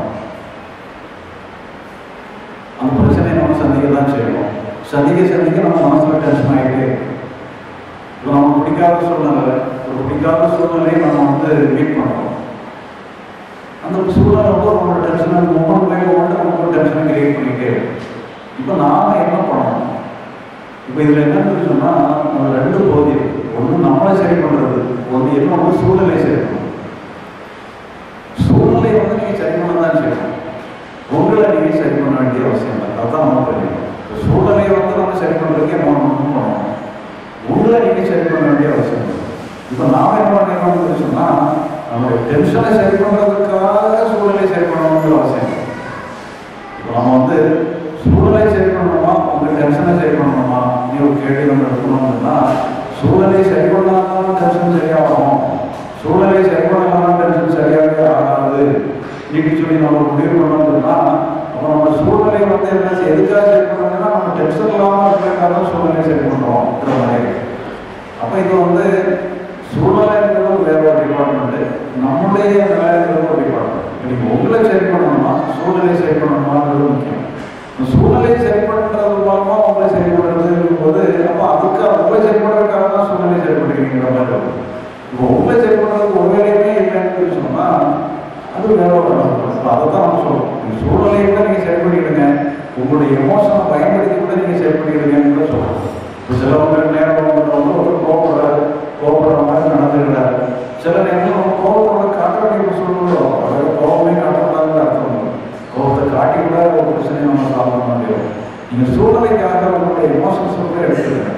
அந்த பிரச்சனையை நம்ம சந்திக்க தான் செய்யணும் சந்திக்க சந்திக்க நம்ம மனசுல டென்ஷன் ஆகிட்டே இருக்கு இப்போ நமக்கு பிடிக்காத சூழ்நிலை ஒரு பிடிக்காத சூழ்நிலையை நம்ம வந்து மீட் பண்ணுறோம் அந்த சூழ்நிலை வந்து ஒரு டென்ஷன் ஒவ்வொரு பை ஒவ்வொரு நமக்கு ஒரு டென்ஷனை கிரியேட் பண்ணிகிட்டே இருக்கும் இப்போ நாம என்ன பண்ணணும் இப்போ இதில் என்னன்னு சொன்னால் நம்ம ரெண்டு பகுதி இருக்கு ஒன்று நம்மளை சரி பண்ணுறது ஒன்று இன்னொன்று சூழ்நிலை சரி பண்ணணும் சூழ்நிலையை வந்து நீங்கள் சரி பண்ண தான் செய்யணும் உங்களை நீங்கள் சரி பண்ண வேண்டிய அவசியம் இல்லை அதுதான் நம்ம தெரியும் சூழ்நிலையை வந்து நம்ம சரி பண்ணுறதுக்கே நம்ம ஒன்றும் பண்ணணும் உங்களை நீங்கள் சரி பண்ண வேண்டிய அவசியம் இல்லை இப்போ நாம என்ன பண்ணிடணும்னு சொன்னால் நம்மளுடைய டென்ஷனை சரி பண்ணுறதுக்காக சூழ்நிலை சரி பண்ணணுங்கிற அவசியம் இல்லை இப்போ நம்ம வந்து சூழ்நிலை சரி பண்ணணுமா உங்கள் டென்ஷனை சரி பண்ணணுமா நீ ஒரு கேள்வி நம்ம எடுக்கணும்னா சூழ்நிலை சரி பண்ணாதான் டென்ஷன் சரியாகும் சூழ்நிலை சரி பண்ணலாம் டென்ஷன் சரியாகவே ஆகாது இன்னைக்கு சொல்லி நம்ம முடிவு பண்ணோம்னா அப்போ நம்ம சூழ்நிலை வந்து என்ன செய்ய- எதுக்காக சரி பண்ணணும்னா நம்ம டென்ஷன் இல்லாமல் இருக்கிறதுக்காக தான் சூழ்நிலை சரி பண்ணுறோம்ன்ற மாதிரி அப்போ இது வந்து சூழ்நிலைங்கிறது வேற ஒரு டிபார்ட்மெண்ட் நம்முடைய நிலைங்கிறது ஒரு டிபார்ட்மெண்ட் நீங்கள் உங்களை சரி பண்ணணுமா சூழ்நிலை சரி பண்ணணுமாங்கிறது முக்கியம் இந்த சூழ்நிலை சரி பண்ணுறது மூலமா உங்களை சரி பண்ணுறதுங்கும் போது அப்போ அதுக்கு உங்களை சரி பண்ணுறதுக்காக தான் சூழ்நிலை சரி பண்ணிருக்கீங்கிற மாதிரி இருக்கும் இப்போ உங்களை சரி பண்ணுறதுக்கு ஒரு வேலையுமே இல்லைன்னு சொன்னால் அது வேற ஒரு இப்போ அதை தான் நம்ம சொல்றோம் இந்த சூழ்நிலையை கூட நீங்கள் சரி பண்ணிடுங்க உங்களுடைய எமோஷனை பயன்படுத்தி கூட நீங்கள் சரி பண்ணிடுங்கன்னு கூட சொல்கிறோம் இப்போ சிலவங்க நேரம் வந்து ஒரு கோபப்படுறாரு கோபப்படுற மாதிரி நடந்துக்கிறாரு சில நேரத்தில் நம்ம கோபப்பட காட்ட வேண்டிய சொல்லுறோம் அதாவது கோபமே காட்டக்கூடாதுன்னு அர்த்தம் இல்லை. கோபத்தை காட்டி கூட ஒரு பிரச்சனையை நம்ம சால்வ் பண்ண முடியும் நீங்கள் சூழ்நிலைக்காக உங்களுடைய எமோஷன்ஸ் கூட எடுத்துருங்க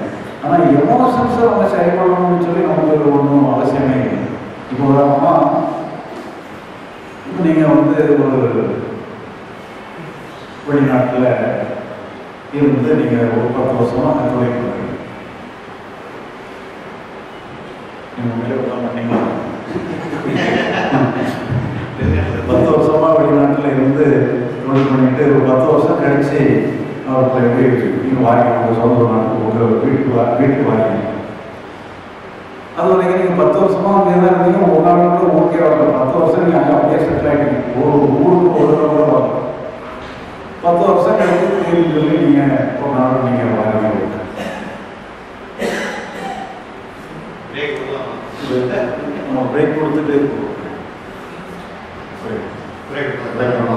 ஆனால் எமோஷன்ஸை நம்ம சரி பண்ணணும்னு சொல்லி நமக்கு ஒன்றும் அவசியமே இல்லை இப்போ உதாரணமாக இப்போ நீங்கள் வந்து ஒரு வெளிநாட்டில் இருந்து நீங்கள் ஒரு பத்து வருஷமாக அங்கே தொழில் பண்ணுறீங்க நீங்கள் மேலே விட மாட்டீங்களா பத்து வருஷமா வெளிநாட்டில் இருந்து தொழில் பண்ணிட்டு ஒரு பத்து வருஷம் கழிச்சு அவர்களை எப்படி நீங்கள் வாங்கி உங்கள் சொந்த நாட்டுக்கு உங்கள் வீட்டுக்கு வா வீட்டுக்கு வாங்கி அது வரைக்கும் நீங்கள் பத்து வருஷமா அங்கே தான் இருந்தீங்க ஒரு நாள் கூட ஓகே வரல பத்து வருஷம் நீங்கள் அங்கே அப்படியே செட்டில் ஆகிட்டீங்க ஒரு ஊருக்கு ஒரு நாள் கூட வரல பத்து வருஷம் கழிச்சு திடீர்னு சொல்லி நீங்கள் ஒரு நாள் நீங்கள் வாங்கி நம்ம பிரேக் கொடுத்துட்டு இருக்கோம் பிரேக் பிரேக்